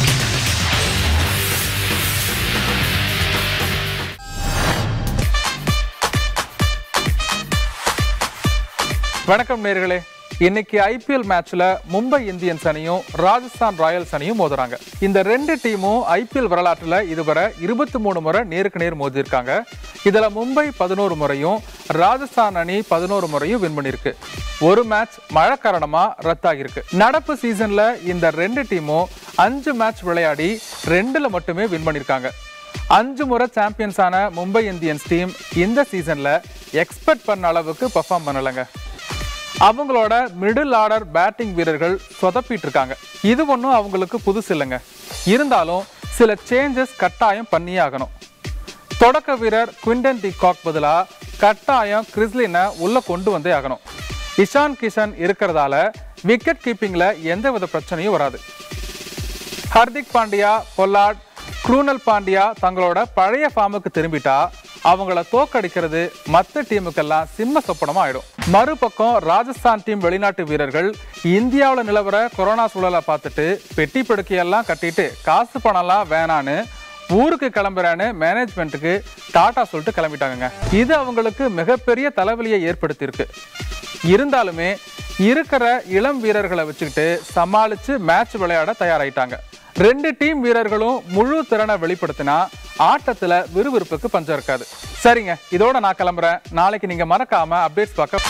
வணக்கம் நேர்களே இன்னைக்கு ஐபிஎல் மேட்ச்ல மும்பை இந்தியன்ஸ் அணியும் ராஜஸ்தான் ராயல்ஸ் அணியும் மோதுறாங்க இந்த ரெண்டு டீமும் ஐபிஎல் வரலாற்றுல இதுவரை இருபத்தி மூணு முறை நேருக்கு நேர் மோதிருக்காங்க இதுல மும்பை பதினோரு முறையும் ராஜஸ்தான் அணி பதினோரு முறையும் வின் பண்ணிருக்கு ஒரு மேட்ச் மழை காரணமா ரத்தாகிருக்கு நடப்பு சீசன்ல இந்த ரெண்டு டீமும் அஞ்சு மேட்ச் விளையாடி ரெண்டுல மட்டுமே வின் பண்ணிருக்காங்க அஞ்சு முறை சாம்பியன்ஸான மும்பை இந்தியன்ஸ் டீம் இந்த சீசன்ல எக்ஸ்பெக்ட் பண்ண அளவுக்கு பெர்ஃபார்ம் பண்ணலைங்க அவங்களோட மிடில் ஆர்டர் பேட்டிங் வீரர்கள் சொதப்பிட்டு இருக்காங்க இது ஒன்றும் அவங்களுக்கு புதுசு இல்லைங்க இருந்தாலும் சில சேஞ்சஸ் கட்டாயம் பண்ணியே ஆகணும் தொடக்க வீரர் குவிண்டன் டி காக் பதிலாக கட்டாயம் கிறிஸ்லினை உள்ள கொண்டு வந்தே ஆகணும் இஷான் கிஷன் இருக்கிறதால விக்கெட் கீப்பிங்ல எந்தவித பிரச்சனையும் வராது ஹர்திக் பாண்டியா பொல்லாட் க்ரூனல் பாண்டியா தங்களோட பழைய ஃபார்முக்கு திரும்பிட்டா அவங்கள தோக்கடிக்கிறது மற்ற டீமுக்கெல்லாம் சிம்ம சொப்பனமா ஆயிடும் மறுபக்கம் ராஜஸ்தான் டீம் வெளிநாட்டு வீரர்கள் இந்தியாவில் நிலவர கொரோனா சூழலை பார்த்துட்டு பெட்டி படுக்கையெல்லாம் கட்டிட்டு காசு பணம்லாம் வேணான்னு ஊருக்கு கிளம்புறேன்னு மேனேஜ்மெண்ட்டுக்கு டாடா சொல்லிட்டு கிளம்பிட்டாங்கங்க இது அவங்களுக்கு மிகப்பெரிய தலைவலியை ஏற்படுத்தியிருக்கு இருந்தாலுமே இருக்கிற இளம் வீரர்களை வச்சுக்கிட்டு சமாளிச்சு மேட்ச் விளையாட தயாராயிட்டாங்க ரெண்டு டீம் வீரர்களும் முழு திறனை வெளிப்படுத்தினா ஆட்டத்துல விறுவிறுப்புக்கு பஞ்சம் இருக்காது சரிங்க இதோட நான் கிளம்புறேன் நாளைக்கு நீங்க மறக்காம அப்டேட்ஸ் பார்க்க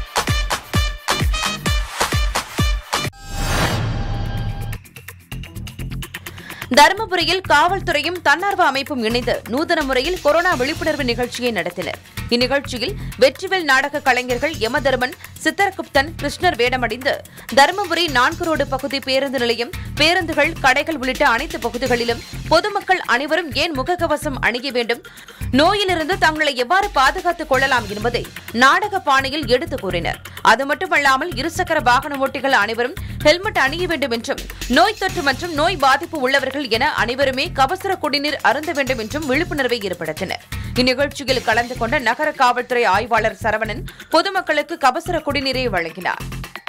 தருமபுரியில் காவல்துறையும் தன்னார்வ அமைப்பும் இணைந்து நூதன முறையில் கொரோனா விழிப்புணர்வு நிகழ்ச்சியை நடத்தினர் இந்நிகழ்ச்சியில் வெற்றிவேல் நாடக கலைஞர்கள் யமதர்மன் சித்தரகுப்தன் கிருஷ்ணர் வேடமடைந்து தருமபுரி நான்கு ரோடு பகுதி பேருந்து நிலையம் பேருந்துகள் கடைகள் உள்ளிட்ட அனைத்து பகுதிகளிலும் பொதுமக்கள் அனைவரும் ஏன் முகக்கவசம் அணிய வேண்டும் நோயிலிருந்து தங்களை எவ்வாறு பாதுகாத்துக் கொள்ளலாம் என்பதை நாடக பாணியில் எடுத்துக் கூறினர் அது மட்டுமல்லாமல் இருசக்கர வாகன ஓட்டிகள் அனைவரும் ஹெல்மெட் அணிய வேண்டும் என்றும் நோய் தொற்று மற்றும் நோய் பாதிப்பு உள்ளவர்கள் என அனைவருமே கபசுர குடிநீர் அருந்த வேண்டும் என்றும் விழிப்புணர்வை ஏற்படுத்தினர் இந்நிகழ்ச்சியில் கலந்து கொண்ட நகர காவல்துறை ஆய்வாளர் சரவணன் பொதுமக்களுக்கு கபசுர குடிநீரை வழங்கினார்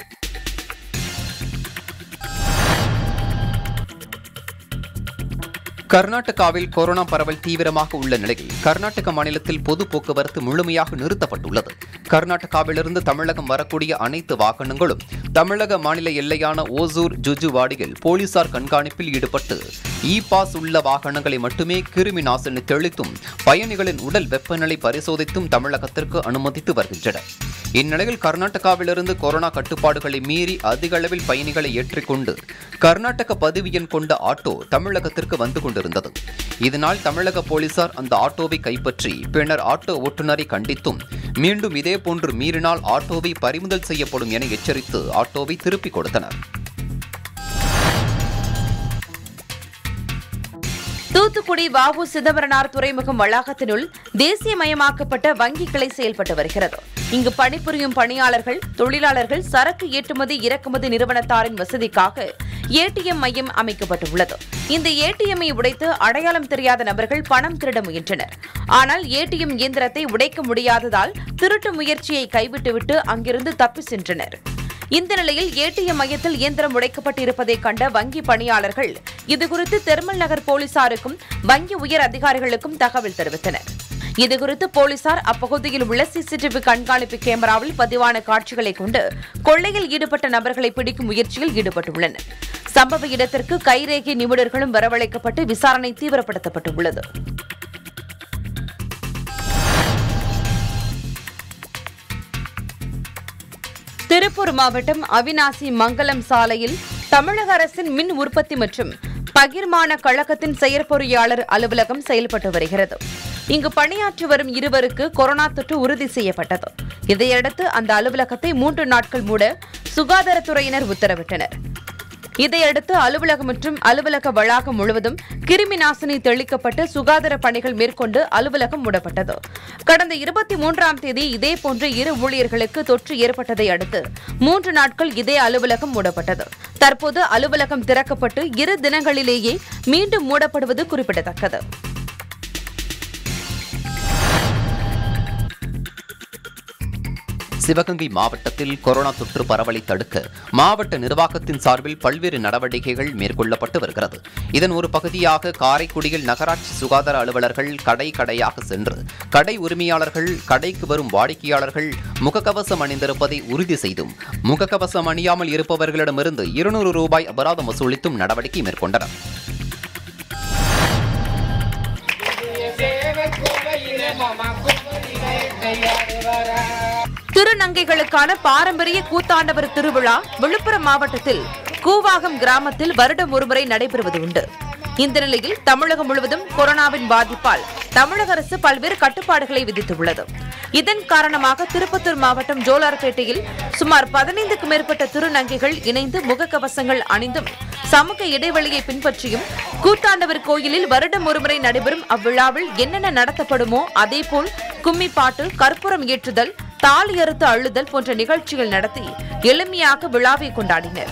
கர்நாடகாவில் கொரோனா பரவல் தீவிரமாக உள்ள நிலையில் கர்நாடக மாநிலத்தில் பொது போக்குவரத்து முழுமையாக நிறுத்தப்பட்டுள்ளது கர்நாடகாவிலிருந்து தமிழகம் வரக்கூடிய அனைத்து வாகனங்களும் தமிழக மாநில எல்லையான ஓசூர் ஜுஜுவாடியில் போலீசார் கண்காணிப்பில் ஈடுபட்டு இ பாஸ் உள்ள வாகனங்களை மட்டுமே கிருமி நாசினி தெளித்தும் பயணிகளின் உடல் வெப்பநிலை பரிசோதித்தும் தமிழகத்திற்கு அனுமதித்து வருகின்றனர் இந்நிலையில் கர்நாடகாவிலிருந்து கொரோனா கட்டுப்பாடுகளை மீறி அதிக அளவில் பயணிகளை ஏற்றிக்கொண்டு கர்நாடக பதிவு எண் கொண்ட ஆட்டோ தமிழகத்திற்கு வந்து கொண்டிருந்தது இதனால் தமிழக போலீசார் அந்த ஆட்டோவை கைப்பற்றி பின்னர் ஆட்டோ ஓட்டுநரை கண்டித்தும் மீண்டும் இதேபோன்று மீறினால் ஆட்டோவை பறிமுதல் செய்யப்படும் என எச்சரித்து ஆட்டோவை திருப்பிக் கொடுத்தனர் தூத்துக்குடி வாவு சிதம்பரனார் துறைமுகம் வளாகத்தினுள் தேசியமயமாக்கப்பட்ட வங்கி கிளை செயல்பட்டு வருகிறது இங்கு பணிபுரியும் பணியாளர்கள் தொழிலாளர்கள் சரக்கு ஏற்றுமதி இறக்குமதி நிறுவனத்தாரின் வசதிக்காக ஏடிஎம் மையம் அமைக்கப்பட்டுள்ளது இந்த ஏடிஎம்மை உடைத்து அடையாளம் தெரியாத நபர்கள் பணம் திருட முயன்றனர் ஆனால் ஏடிஎம் இயந்திரத்தை உடைக்க முடியாததால் திருட்டு முயற்சியை கைவிட்டுவிட்டு அங்கிருந்து தப்பி சென்றனர் இந்த நிலையில் ஏடிஎம் மையத்தில் இயந்திரம் உடைக்கப்பட்டிருப்பதை கண்ட வங்கி பணியாளர்கள் இதுகுறித்து தெர்மல் நகர் போலீசாருக்கும் வங்கி உயர் அதிகாரிகளுக்கும் தகவல் தெரிவித்தனர் இதுகுறித்து போலீசார் அப்பகுதியில் உள்ள சிசிடிவி கண்காணிப்பு கேமராவில் பதிவான காட்சிகளை கொண்டு கொள்ளையில் ஈடுபட்ட நபர்களை பிடிக்கும் முயற்சியில் ஈடுபட்டுள்ளனர் சம்பவ இடத்திற்கு கைரேகை நிபுணர்களும் வரவழைக்கப்பட்டு விசாரணை தீவிரப்படுத்தப்பட்டுள்ளது திருப்பூர் மாவட்டம் அவினாசி மங்கலம் சாலையில் தமிழக அரசின் மின் உற்பத்தி மற்றும் பகிர்மான கழகத்தின் செயற்பொறியாளர் அலுவலகம் செயல்பட்டு வருகிறது இங்கு பணியாற்றி வரும் இருவருக்கு கொரோனா தொற்று உறுதி செய்யப்பட்டது இதையடுத்து அந்த அலுவலகத்தை மூன்று நாட்கள் மூட சுகாதாரத்துறையினர் உத்தரவிட்டனர் இதையடுத்து அலுவலகம் மற்றும் அலுவலக வளாகம் முழுவதும் கிருமி நாசினி தெளிக்கப்பட்டு சுகாதார பணிகள் மேற்கொண்டு அலுவலகம் மூடப்பட்டது கடந்த இருபத்தி மூன்றாம் தேதி இதேபோன்று இரு ஊழியர்களுக்கு தொற்று ஏற்பட்டதை அடுத்து மூன்று நாட்கள் இதே அலுவலகம் மூடப்பட்டது தற்போது அலுவலகம் திறக்கப்பட்டு இரு தினங்களிலேயே மீண்டும் மூடப்படுவது குறிப்பிடத்தக்கது சிவகங்கை மாவட்டத்தில் கொரோனா தொற்று பரவலை தடுக்க மாவட்ட நிர்வாகத்தின் சார்பில் பல்வேறு நடவடிக்கைகள் மேற்கொள்ளப்பட்டு வருகிறது இதன் ஒரு பகுதியாக காரைக்குடியில் நகராட்சி சுகாதார அலுவலர்கள் கடை கடையாக சென்று கடை உரிமையாளர்கள் கடைக்கு வரும் வாடிக்கையாளர்கள் முகக்கவசம் அணிந்திருப்பதை உறுதி செய்தும் முகக்கவசம் அணியாமல் இருப்பவர்களிடமிருந்து இருநூறு ரூபாய் அபராதம் வசூலித்தும் நடவடிக்கை மேற்கொண்டனர் திருநங்கைகளுக்கான பாரம்பரிய கூத்தாண்டவர் திருவிழா விழுப்புரம் மாவட்டத்தில் கூவாகம் கிராமத்தில் வருடம் ஒருமுறை நடைபெறுவது உண்டு இந்த நிலையில் தமிழகம் முழுவதும் கொரோனாவின் பாதிப்பால் தமிழக அரசு பல்வேறு கட்டுப்பாடுகளை விதித்துள்ளது இதன் காரணமாக திருப்பத்தூர் மாவட்டம் ஜோலார்பேட்டையில் சுமார் பதினைந்துக்கும் மேற்பட்ட திருநங்கைகள் இணைந்து முகக்கவசங்கள் அணிந்தும் சமூக இடைவெளியை பின்பற்றியும் கூத்தாண்டவர் கோயிலில் வருடம் ஒருமுறை நடைபெறும் அவ்விழாவில் என்னென்ன நடத்தப்படுமோ அதேபோல் கும்மி பாட்டு கற்பூரம் ஏற்றுதல் தாலி அறுத்து அழுதல் போன்ற நிகழ்ச்சிகள் நடத்தி எளிமையாக விழாவை கொண்டாடினர்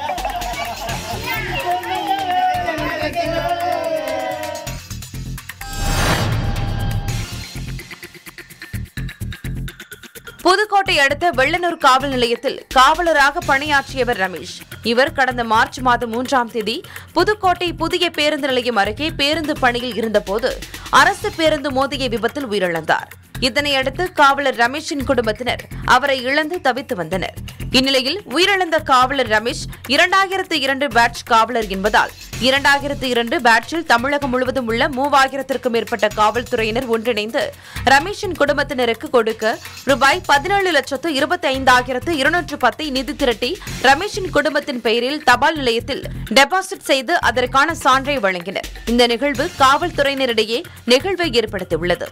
புதுக்கோட்டை அடுத்த வெள்ளனூர் காவல் நிலையத்தில் காவலராக பணியாற்றியவர் ரமேஷ் இவர் கடந்த மார்ச் மாதம் மூன்றாம் தேதி புதுக்கோட்டை புதிய பேருந்து நிலையம் அருகே பேருந்து பணியில் இருந்தபோது அரசு பேருந்து மோதிய விபத்தில் உயிரிழந்தார் இதனையடுத்து காவலர் ரமேஷின் குடும்பத்தினர் அவரை இழந்து தவித்து வந்தனர் இந்நிலையில் உயிரிழந்த காவலர் ரமேஷ் இரண்டாயிரத்து இரண்டு பேட்ச் காவலர் என்பதால் இரண்டாயிரத்து இரண்டு பேட்சில் தமிழகம் முழுவதும் உள்ள மூவாயிரத்திற்கும் மேற்பட்ட காவல்துறையினர் ஒன்றிணைந்து ரமேஷின் குடும்பத்தினருக்கு கொடுக்க ரூபாய் பதினேழு லட்சத்து இருபத்தி ஐந்தாயிரத்து இருநூற்று பத்தை நிதி திரட்டி ரமேஷின் குடும்பத்தின் பெயரில் தபால் நிலையத்தில் டெபாசிட் செய்து அதற்கான சான்றை வழங்கினர் இந்த நிகழ்வு காவல்துறையினரிடையே நெகிழ்வை ஏற்படுத்தியுள்ளது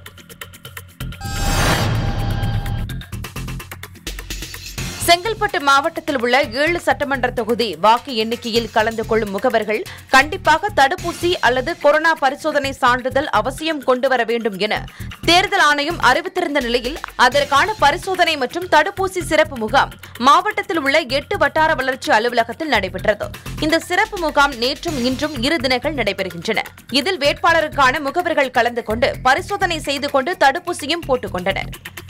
செங்கல்பட்டு மாவட்டத்தில் உள்ள ஏழு சட்டமன்ற தொகுதி வாக்கு எண்ணிக்கையில் கலந்து கொள்ளும் முகவர்கள் கண்டிப்பாக தடுப்பூசி அல்லது கொரோனா பரிசோதனை சான்றிதழ் அவசியம் கொண்டு வர வேண்டும் என தேர்தல் ஆணையம் அறிவித்திருந்த நிலையில் அதற்கான பரிசோதனை மற்றும் தடுப்பூசி சிறப்பு முகாம் மாவட்டத்தில் உள்ள எட்டு வட்டார வளர்ச்சி அலுவலகத்தில் நடைபெற்றது இந்த சிறப்பு முகாம் நேற்றும் இன்றும் இரு தினங்கள் நடைபெறுகின்றன இதில் வேட்பாளருக்கான முகவர்கள் கலந்து கொண்டு பரிசோதனை செய்து கொண்டு தடுப்பூசியும் போட்டுக் கொண்டனர்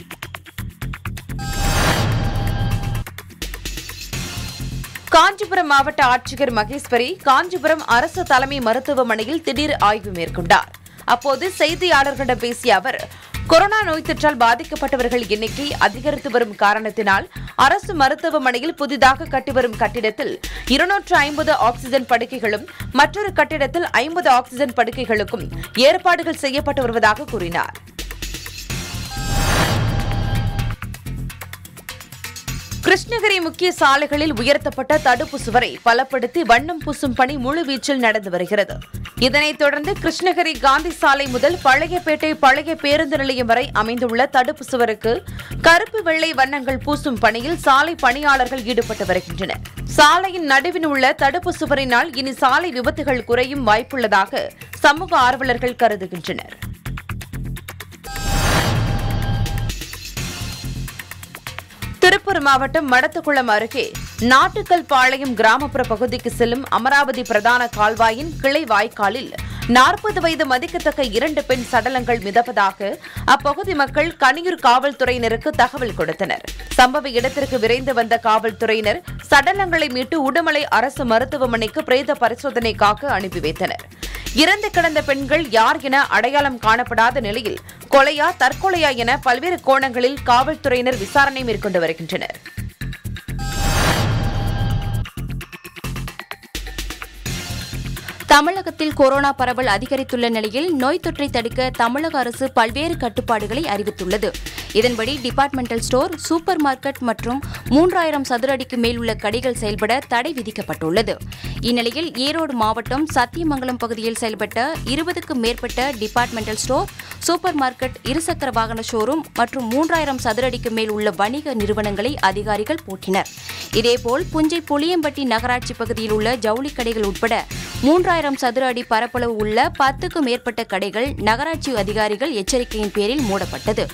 காஞ்சிபுரம் மாவட்ட ஆட்சியர் மகேஸ்வரி காஞ்சிபுரம் அரசு தலைமை மருத்துவமனையில் திடீர் ஆய்வு மேற்கொண்டார் அப்போது செய்தியாளர்களிடம் பேசிய அவர் கொரோனா நோய் தொற்றால் பாதிக்கப்பட்டவர்கள் எண்ணிக்கை அதிகரித்து வரும் காரணத்தினால் அரசு மருத்துவமனையில் புதிதாக கட்டிவரும் கட்டிடத்தில் இருநூற்று ஐம்பது ஆக்ஸிஜன் படுக்கைகளும் மற்றொரு கட்டிடத்தில் ஐம்பது ஆக்ஸிஜன் படுக்கைகளுக்கும் ஏற்பாடுகள் செய்யப்பட்டு வருவதாக கூறினார் கிருஷ்ணகிரி முக்கிய சாலைகளில் உயர்த்தப்பட்ட தடுப்பு சுவரை பலப்படுத்தி வண்ணம் பூசும் பணி முழுவீச்சில் நடந்து வருகிறது இதனைத் தொடர்ந்து கிருஷ்ணகிரி காந்தி சாலை முதல் பழையப்பேட்டை பழைய பேருந்து நிலையம் வரை அமைந்துள்ள தடுப்பு சுவருக்கு கருப்பு வெள்ளை வண்ணங்கள் பூசும் பணியில் சாலை பணியாளர்கள் ஈடுபட்டு வருகின்றனர் சாலையின் நடுவில் உள்ள தடுப்பு சுவரினால் இனி சாலை விபத்துகள் குறையும் வாய்ப்புள்ளதாக சமூக ஆர்வலர்கள் கருதுகின்றனர் திருப்பூர் மாவட்டம் மடத்துக்குளம் அருகே நாட்டுக்கல் பாளையம் கிராமப்புற பகுதிக்கு செல்லும் அமராவதி பிரதான கால்வாயின் கிளை வாய்க்காலில் நாற்பது வயது மதிக்கத்தக்க இரண்டு பெண் சடலங்கள் மிதப்பதாக அப்பகுதி மக்கள் கனியூர் காவல்துறையினருக்கு தகவல் கொடுத்தனர் சம்பவ இடத்திற்கு விரைந்து வந்த காவல்துறையினர் சடலங்களை மீட்டு உடுமலை அரசு மருத்துவமனைக்கு பிரேத பரிசோதனைக்காக அனுப்பி வைத்தனர் இறந்து கிடந்த பெண்கள் யார் என அடையாளம் காணப்படாத நிலையில் கொலையா தற்கொலையா என பல்வேறு கோணங்களில் காவல்துறையினர் விசாரணை மேற்கொண்டு வருகின்றனர் தமிழகத்தில் கொரோனா பரவல் அதிகரித்துள்ள நிலையில் நோய் தொற்றை தடுக்க தமிழக அரசு பல்வேறு கட்டுப்பாடுகளை அறிவித்துள்ளது இதன்படி டிபார்ட்மெண்டல் ஸ்டோர் சூப்பர் மார்க்கெட் மற்றும் மூன்றாயிரம் சதுர அடிக்கு மேல் உள்ள கடைகள் செயல்பட தடை விதிக்கப்பட்டுள்ளது இந்நிலையில் ஈரோடு மாவட்டம் சத்தியமங்கலம் பகுதியில் செயல்பட்ட இருபதுக்கும் மேற்பட்ட டிபார்ட்மெண்டல் ஸ்டோர் சூப்பர் மார்க்கெட் இருசக்கர வாகன ஷோரூம் மற்றும் மூன்றாயிரம் சதுர அடிக்கு மேல் உள்ள வணிக நிறுவனங்களை அதிகாரிகள் பூட்டினர் இதேபோல் புஞ்சை புளியம்பட்டி நகராட்சி பகுதியில் உள்ள ஜவுளி கடைகள் உட்பட மூன்றாயிரம் சதுர அடி பரப்பளவு உள்ள பத்துக்கும் மேற்பட்ட கடைகள் நகராட்சி அதிகாரிகள் எச்சரிக்கையின் பேரில் மூடப்பட்டது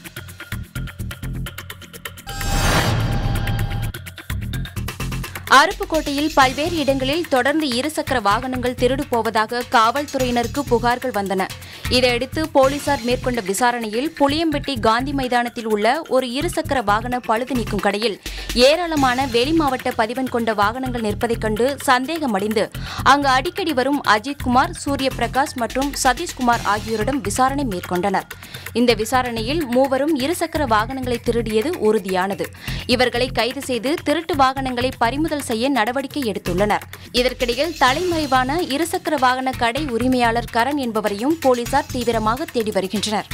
அருப்புக்கோட்டையில் பல்வேறு இடங்களில் தொடர்ந்து இருசக்கர வாகனங்கள் திருடு போவதாக காவல்துறையினருக்கு புகார்கள் வந்தன இதையடுத்து போலீசார் மேற்கொண்ட விசாரணையில் புளியம்பட்டி காந்தி மைதானத்தில் உள்ள ஒரு இருசக்கர வாகன பழுது நீக்கும் கடையில் ஏராளமான வெளிமாவட்ட பதிவன் கொண்ட வாகனங்கள் நிற்பதைக் கண்டு சந்தேகமடைந்து அங்கு அடிக்கடி வரும் அஜித்குமார் சூரிய பிரகாஷ் மற்றும் சதீஷ்குமார் ஆகியோரிடம் விசாரணை மேற்கொண்டனர் இந்த விசாரணையில் மூவரும் இருசக்கர வாகனங்களை திருடியது உறுதியானது இவர்களை கைது செய்து திருட்டு வாகனங்களை பறிமுதல் செய்ய நடவடிக்கை எடுத்துள்ளனர் இதற்கிடையில் தலைமறைவான இருசக்கர வாகன கடை உரிமையாளர் கரண் என்பவரையும் போலீசார் தீவிரமாக தேடி வருகின்றனர்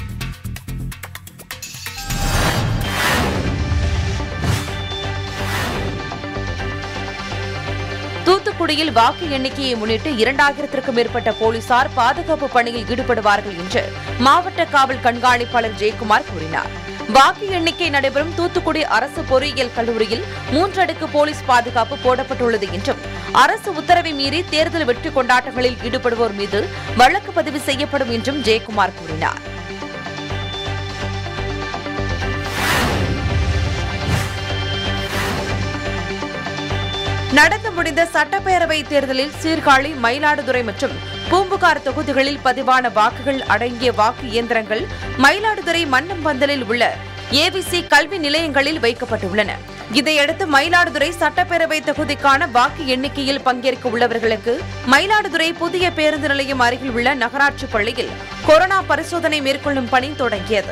தூத்துக்குடியில் வாக்கு எண்ணிக்கையை முன்னிட்டு இரண்டாயிரத்திற்கும் மேற்பட்ட போலீசார் பாதுகாப்பு பணியில் ஈடுபடுவார்கள் என்று மாவட்ட காவல் கண்காணிப்பாளர் ஜெயக்குமார் கூறினார் வாக்கு எண்ணிக்கை நடைபெறும் தூத்துக்குடி அரசு பொறியியல் கல்லூரியில் மூன்றடுக்கு போலீஸ் பாதுகாப்பு போடப்பட்டுள்ளது என்றும் அரசு உத்தரவை மீறி தேர்தல் வெற்றி கொண்டாட்டங்களில் ஈடுபடுவோர் மீது வழக்கு பதிவு செய்யப்படும் என்றும் ஜெயக்குமார் கூறினார் நடந்து முடிந்த சட்டப்பேரவை தேர்தலில் சீர்காழி மயிலாடுதுறை மற்றும் பூம்புகார் தொகுதிகளில் பதிவான வாக்குகள் அடங்கிய வாக்கு இயந்திரங்கள் மயிலாடுதுறை மன்னம்பந்தலில் உள்ள ஏவிசி கல்வி நிலையங்களில் வைக்கப்பட்டுள்ளன இதையடுத்து மயிலாடுதுறை சட்டப்பேரவை தொகுதிக்கான வாக்கு எண்ணிக்கையில் பங்கேற்க உள்ளவர்களுக்கு மயிலாடுதுறை புதிய பேருந்து நிலையம் அருகில் உள்ள நகராட்சி பள்ளியில் கொரோனா பரிசோதனை மேற்கொள்ளும் பணி தொடங்கியது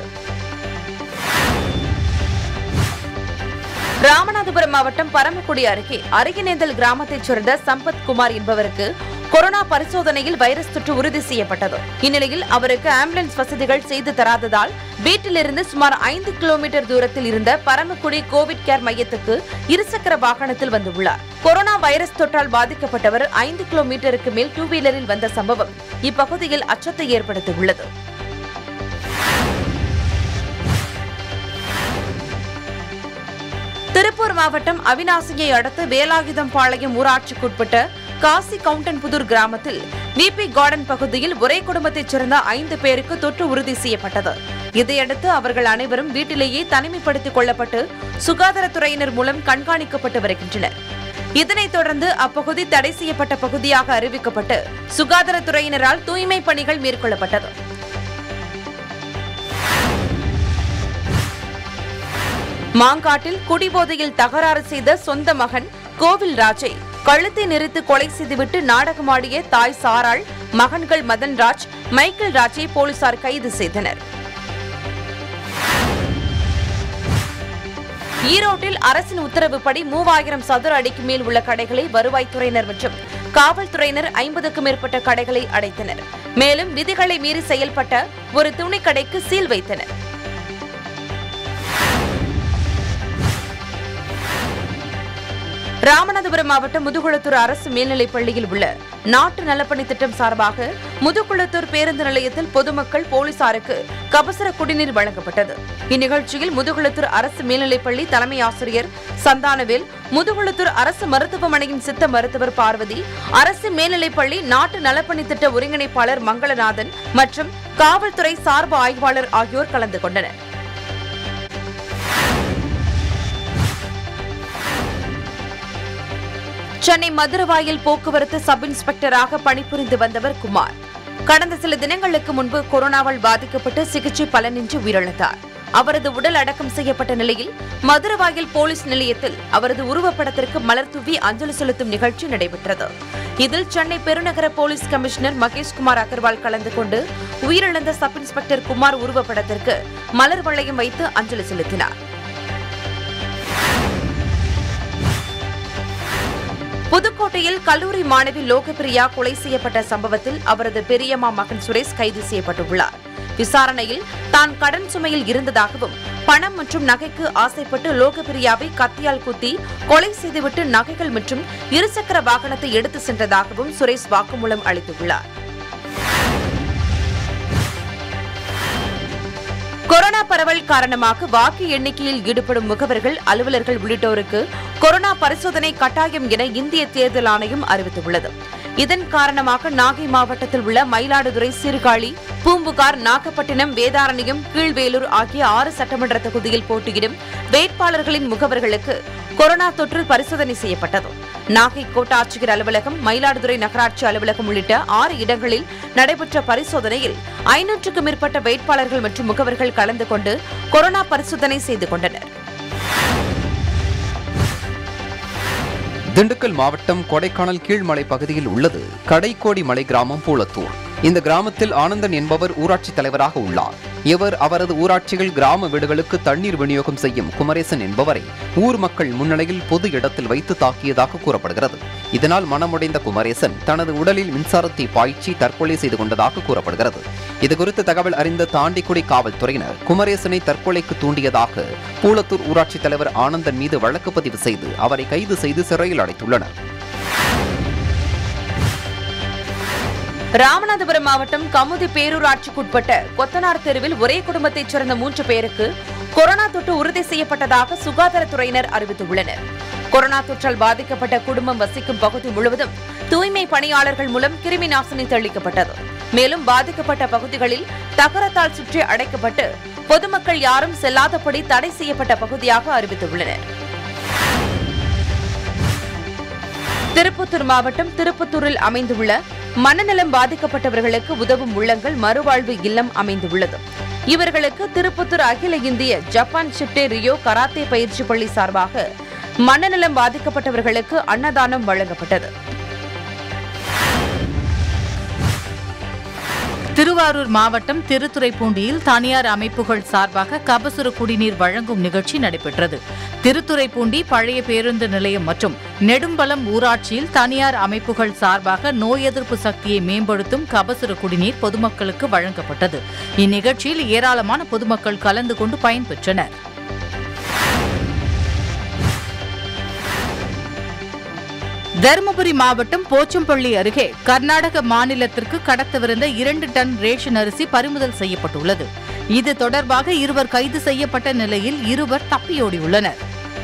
ராமநாதபுரம் மாவட்டம் பரமக்குடி அருகே அருகினேந்தல் கிராமத்தைச் சேர்ந்த சம்பத் குமார் என்பவருக்கு கொரோனா பரிசோதனையில் வைரஸ் தொற்று உறுதி செய்யப்பட்டது இந்நிலையில் அவருக்கு ஆம்புலன்ஸ் வசதிகள் செய்து தராததால் வீட்டிலிருந்து சுமார் ஐந்து கிலோமீட்டர் தூரத்தில் இருந்த பரமக்குடி கோவிட் கேர் மையத்துக்கு இருசக்கர வாகனத்தில் வந்துள்ளார் கொரோனா வைரஸ் தொற்றால் பாதிக்கப்பட்டவர் ஐந்து கிலோமீட்டருக்கு மேல் டூ வீலரில் வந்த சம்பவம் இப்பகுதியில் அச்சத்தை ஏற்படுத்தியுள்ளது திருப்பூர் மாவட்டம் அவினாசியை அடுத்து வேலாயுதம் பாளையம் ஊராட்சிக்குட்பட்ட காசி கவுண்டன்புதூர் கிராமத்தில் விபி கார்டன் பகுதியில் ஒரே குடும்பத்தைச் சேர்ந்த ஐந்து பேருக்கு தொற்று உறுதி செய்யப்பட்டது இதையடுத்து அவர்கள் அனைவரும் வீட்டிலேயே தனிமைப்படுத்திக் கொள்ளப்பட்டு சுகாதாரத்துறையினர் மூலம் கண்காணிக்கப்பட்டு வருகின்றனர் இதனைத் தொடர்ந்து அப்பகுதி தடை செய்யப்பட்ட பகுதியாக அறிவிக்கப்பட்டு சுகாதாரத்துறையினரால் தூய்மை பணிகள் மேற்கொள்ளப்பட்டது மாங்காட்டில் குடிபோதையில் தகராறு செய்த சொந்த மகன் கோவில் ராஜை கழுத்தை நெரித்து கொலை செய்துவிட்டு நாடகமாடிய தாய் சாராள் மகன்கள் மதன்ராஜ் மைக்கேல் ராஜை போலீசார் கைது செய்தனர் ஈரோட்டில் அரசின் உத்தரவுப்படி மூவாயிரம் சதுர அடிக்கு மேல் உள்ள கடைகளை வருவாய்த்துறையினர் மற்றும் காவல்துறையினர் ஐம்பதுக்கும் மேற்பட்ட கடைகளை அடைத்தனர் மேலும் விதிகளை மீறி செயல்பட்ட ஒரு துணிக்கடைக்கு சீல் வைத்தனர் ராமநாதபுரம் மாவட்டம் முதுகுளத்தூர் அரசு மேல்நிலைப் பள்ளியில் உள்ள நாட்டு நலப்பணி திட்டம் சார்பாக முதுகுளத்தூர் பேருந்து நிலையத்தில் பொதுமக்கள் போலீசாருக்கு கபசர குடிநீர் வழங்கப்பட்டது இந்நிகழ்ச்சியில் முதுகுளத்தூர் அரசு மேல்நிலைப் பள்ளி தலைமை ஆசிரியர் சந்தானவேல் முதுகுளத்தூர் அரசு மருத்துவமனையின் சித்த மருத்துவர் பார்வதி அரசு மேல்நிலைப் பள்ளி நாட்டு நலப்பணி திட்ட ஒருங்கிணைப்பாளர் மங்களநாதன் மற்றும் காவல்துறை சார்பு ஆய்வாளர் ஆகியோர் கலந்து கொண்டனர் சென்னை மதுரவாயில் போக்குவரத்து சப் இன்ஸ்பெக்டராக பணிபுரிந்து வந்தவர் குமார் கடந்த சில தினங்களுக்கு முன்பு கொரோனாவால் பாதிக்கப்பட்டு சிகிச்சை பலனின்றி உயிரிழந்தார் அவரது உடல் அடக்கம் செய்யப்பட்ட நிலையில் மதுரவாயல் போலீஸ் நிலையத்தில் அவரது உருவப்படத்திற்கு மலர் தூவி அஞ்சலி செலுத்தும் நிகழ்ச்சி நடைபெற்றது இதில் சென்னை பெருநகர போலீஸ் கமிஷனர் மகேஷ்குமார் அகர்வால் கலந்து கொண்டு உயிரிழந்த சப் இன்ஸ்பெக்டர் குமார் உருவப்படத்திற்கு மலர் வளையம் வைத்து அஞ்சலி செலுத்தினார் புதுக்கோட்டையில் கல்லூரி மாணவி லோகப்பிரியா கொலை செய்யப்பட்ட சம்பவத்தில் அவரது பெரியம்மா மகன் சுரேஷ் கைது செய்யப்பட்டுள்ளார் விசாரணையில் தான் கடன் சுமையில் இருந்ததாகவும் பணம் மற்றும் நகைக்கு ஆசைப்பட்டு லோகப்பிரியாவை கத்தியால் குத்தி கொலை செய்துவிட்டு நகைகள் மற்றும் இருசக்கர வாகனத்தை எடுத்து சென்றதாகவும் சுரேஷ் வாக்குமூலம் அளித்துள்ளார் கொரோனா பரவல் காரணமாக வாக்கு எண்ணிக்கையில் ஈடுபடும் முகவர்கள் அலுவலர்கள் உள்ளிட்டோருக்கு கொரோனா பரிசோதனை கட்டாயம் என இந்திய தேர்தல் ஆணையம் அறிவித்துள்ளது இதன் காரணமாக நாகை மாவட்டத்தில் உள்ள மயிலாடுதுறை சீர்காழி பூம்புகார் நாகப்பட்டினம் வேதாரண்யம் கீழ்வேலூர் ஆகிய ஆறு சட்டமன்ற தொகுதியில் போட்டியிடும் வேட்பாளர்களின் முகவர்களுக்கு கொரோனா தொற்று பரிசோதனை செய்யப்பட்டது நாகை கோட்டாட்சியர் அலுவலகம் மயிலாடுதுறை நகராட்சி அலுவலகம் உள்ளிட்ட ஆறு இடங்களில் நடைபெற்ற பரிசோதனையில் ஐநூற்றுக்கும் மேற்பட்ட வேட்பாளர்கள் மற்றும் முகவர்கள் கலந்து கொண்டு கொரோனா பரிசோதனை செய்து கொண்டனர் திண்டுக்கல் மாவட்டம் கொடைக்கானல் கீழ்மலை பகுதியில் உள்ளது கடைக்கோடி மலை கிராமம் பூலத்தூர் இந்த கிராமத்தில் ஆனந்தன் என்பவர் ஊராட்சி தலைவராக உள்ளார் இவர் அவரது ஊராட்சிகள் கிராம வீடுகளுக்கு தண்ணீர் விநியோகம் செய்யும் குமரேசன் என்பவரை ஊர் மக்கள் முன்னிலையில் பொது இடத்தில் வைத்து தாக்கியதாக கூறப்படுகிறது இதனால் மனமுடைந்த குமரேசன் தனது உடலில் மின்சாரத்தை பாய்ச்சி தற்கொலை செய்து கொண்டதாக கூறப்படுகிறது இதுகுறித்து தகவல் அறிந்த தாண்டிக்குடி காவல்துறையினர் குமரேசனை தற்கொலைக்கு தூண்டியதாக பூலத்தூர் ஊராட்சி தலைவர் ஆனந்தன் மீது வழக்கு பதிவு செய்து அவரை கைது செய்து சிறையில் அடைத்துள்ளனர் ராமநாதபுரம் மாவட்டம் கமுதி பேரூராட்சிக்குட்பட்ட கொத்தனார் தெருவில் ஒரே குடும்பத்தைச் சேர்ந்த மூன்று பேருக்கு கொரோனா தொற்று உறுதி செய்யப்பட்டதாக சுகாதாரத்துறையினர் அறிவித்துள்ளனர் கொரோனா தொற்றால் பாதிக்கப்பட்ட குடும்பம் வசிக்கும் பகுதி முழுவதும் தூய்மை பணியாளர்கள் மூலம் கிருமி நாசினி தெளிக்கப்பட்டது மேலும் பாதிக்கப்பட்ட பகுதிகளில் தகரத்தால் சுற்றி அடைக்கப்பட்டு பொதுமக்கள் யாரும் செல்லாதபடி தடை செய்யப்பட்ட பகுதியாக அறிவித்துள்ளனர் திருப்பத்தூர் மாவட்டம் திருப்பத்தூரில் அமைந்துள்ள மனநலம் பாதிக்கப்பட்டவர்களுக்கு உதவும் உள்ளங்கள் மறுவாழ்வு இல்லம் அமைந்துள்ளது இவர்களுக்கு திருப்பத்தூர் அகில இந்திய ஜப்பான் ஷிப்டே ரியோ கராத்தே பயிற்சி பள்ளி சார்பாக மனநலம் பாதிக்கப்பட்டவர்களுக்கு அன்னதானம் வழங்கப்பட்டது திருவாரூர் மாவட்டம் திருத்துறைப்பூண்டியில் தனியார் அமைப்புகள் சார்பாக கபசுர குடிநீர் வழங்கும் நிகழ்ச்சி நடைபெற்றது திருத்துறைப்பூண்டி பழைய பேருந்து நிலையம் மற்றும் நெடும்பலம் ஊராட்சியில் தனியார் அமைப்புகள் சார்பாக நோய் எதிர்ப்பு சக்தியை மேம்படுத்தும் கபசுர குடிநீர் பொதுமக்களுக்கு வழங்கப்பட்டது இந்நிகழ்ச்சியில் ஏராளமான பொதுமக்கள் கலந்து கொண்டு பயன்பெற்றனர் தருமபுரி மாவட்டம் போச்சம்பள்ளி அருகே கர்நாடக மாநிலத்திற்கு கடத்தவிருந்த இரண்டு டன் ரேஷன் அரிசி பறிமுதல் செய்யப்பட்டுள்ளது இது தொடர்பாக இருவர் கைது செய்யப்பட்ட நிலையில் இருவர் தப்பியோடியுள்ளனர்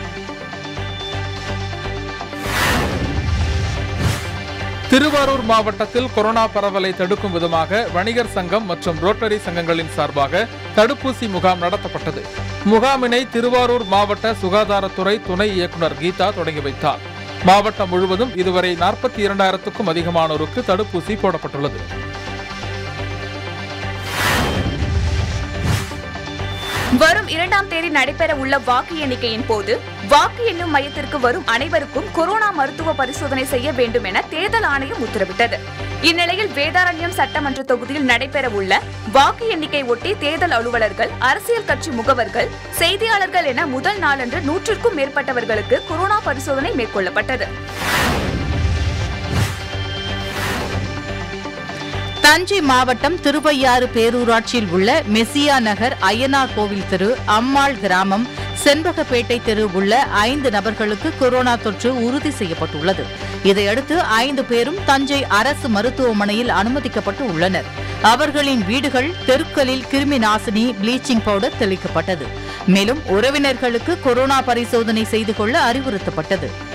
திருவாரூர் மாவட்டத்தில் கொரோனா பரவலை தடுக்கும் விதமாக வணிகர் சங்கம் மற்றும் ரோட்டரி சங்கங்களின் சார்பாக தடுப்பூசி முகாம் நடத்தப்பட்டது முகாமினை திருவாரூர் மாவட்ட சுகாதாரத்துறை துணை இயக்குநர் கீதா தொடங்கி வைத்தார் மாவட்டம் முழுவதும் இதுவரை நாற்பத்தி இரண்டாயிரத்துக்கும் அதிகமானோருக்கு தடுப்பூசி போடப்பட்டுள்ளது வரும் இரண்டாம் தேதி நடைபெற உள்ள வாக்கு எண்ணிக்கையின் போது வாக்கு எண்ணும் மையத்திற்கு வரும் அனைவருக்கும் கொரோனா மருத்துவ பரிசோதனை செய்ய வேண்டும் என தேர்தல் ஆணையம் உத்தரவிட்டது இந்நிலையில் வேதாரண்யம் சட்டமன்ற தொகுதியில் நடைபெற உள்ள வாக்கு எண்ணிக்கை ஒட்டி தேர்தல் அலுவலர்கள் அரசியல் கட்சி முகவர்கள் செய்தியாளர்கள் என முதல் நாளன்று நூற்றுக்கும் மேற்பட்டவர்களுக்கு கொரோனா பரிசோதனை மேற்கொள்ளப்பட்டது தஞ்சை மாவட்டம் திருவையாறு பேரூராட்சியில் உள்ள மெசியா நகர் அய்யனார் கோவில் தெரு அம்மாள் கிராமம் செண்பகப்பேட்டை தெரு உள்ள ஐந்து நபர்களுக்கு கொரோனா தொற்று உறுதி செய்யப்பட்டுள்ளது இதையடுத்து ஐந்து பேரும் தஞ்சை அரசு மருத்துவமனையில் அனுமதிக்கப்பட்டு உள்ளனர் அவர்களின் வீடுகள் தெருக்களில் கிருமி நாசினி ப்ளீச்சிங் பவுடர் தெளிக்கப்பட்டது மேலும் உறவினர்களுக்கு கொரோனா பரிசோதனை செய்து கொள்ள அறிவுறுத்தப்பட்டது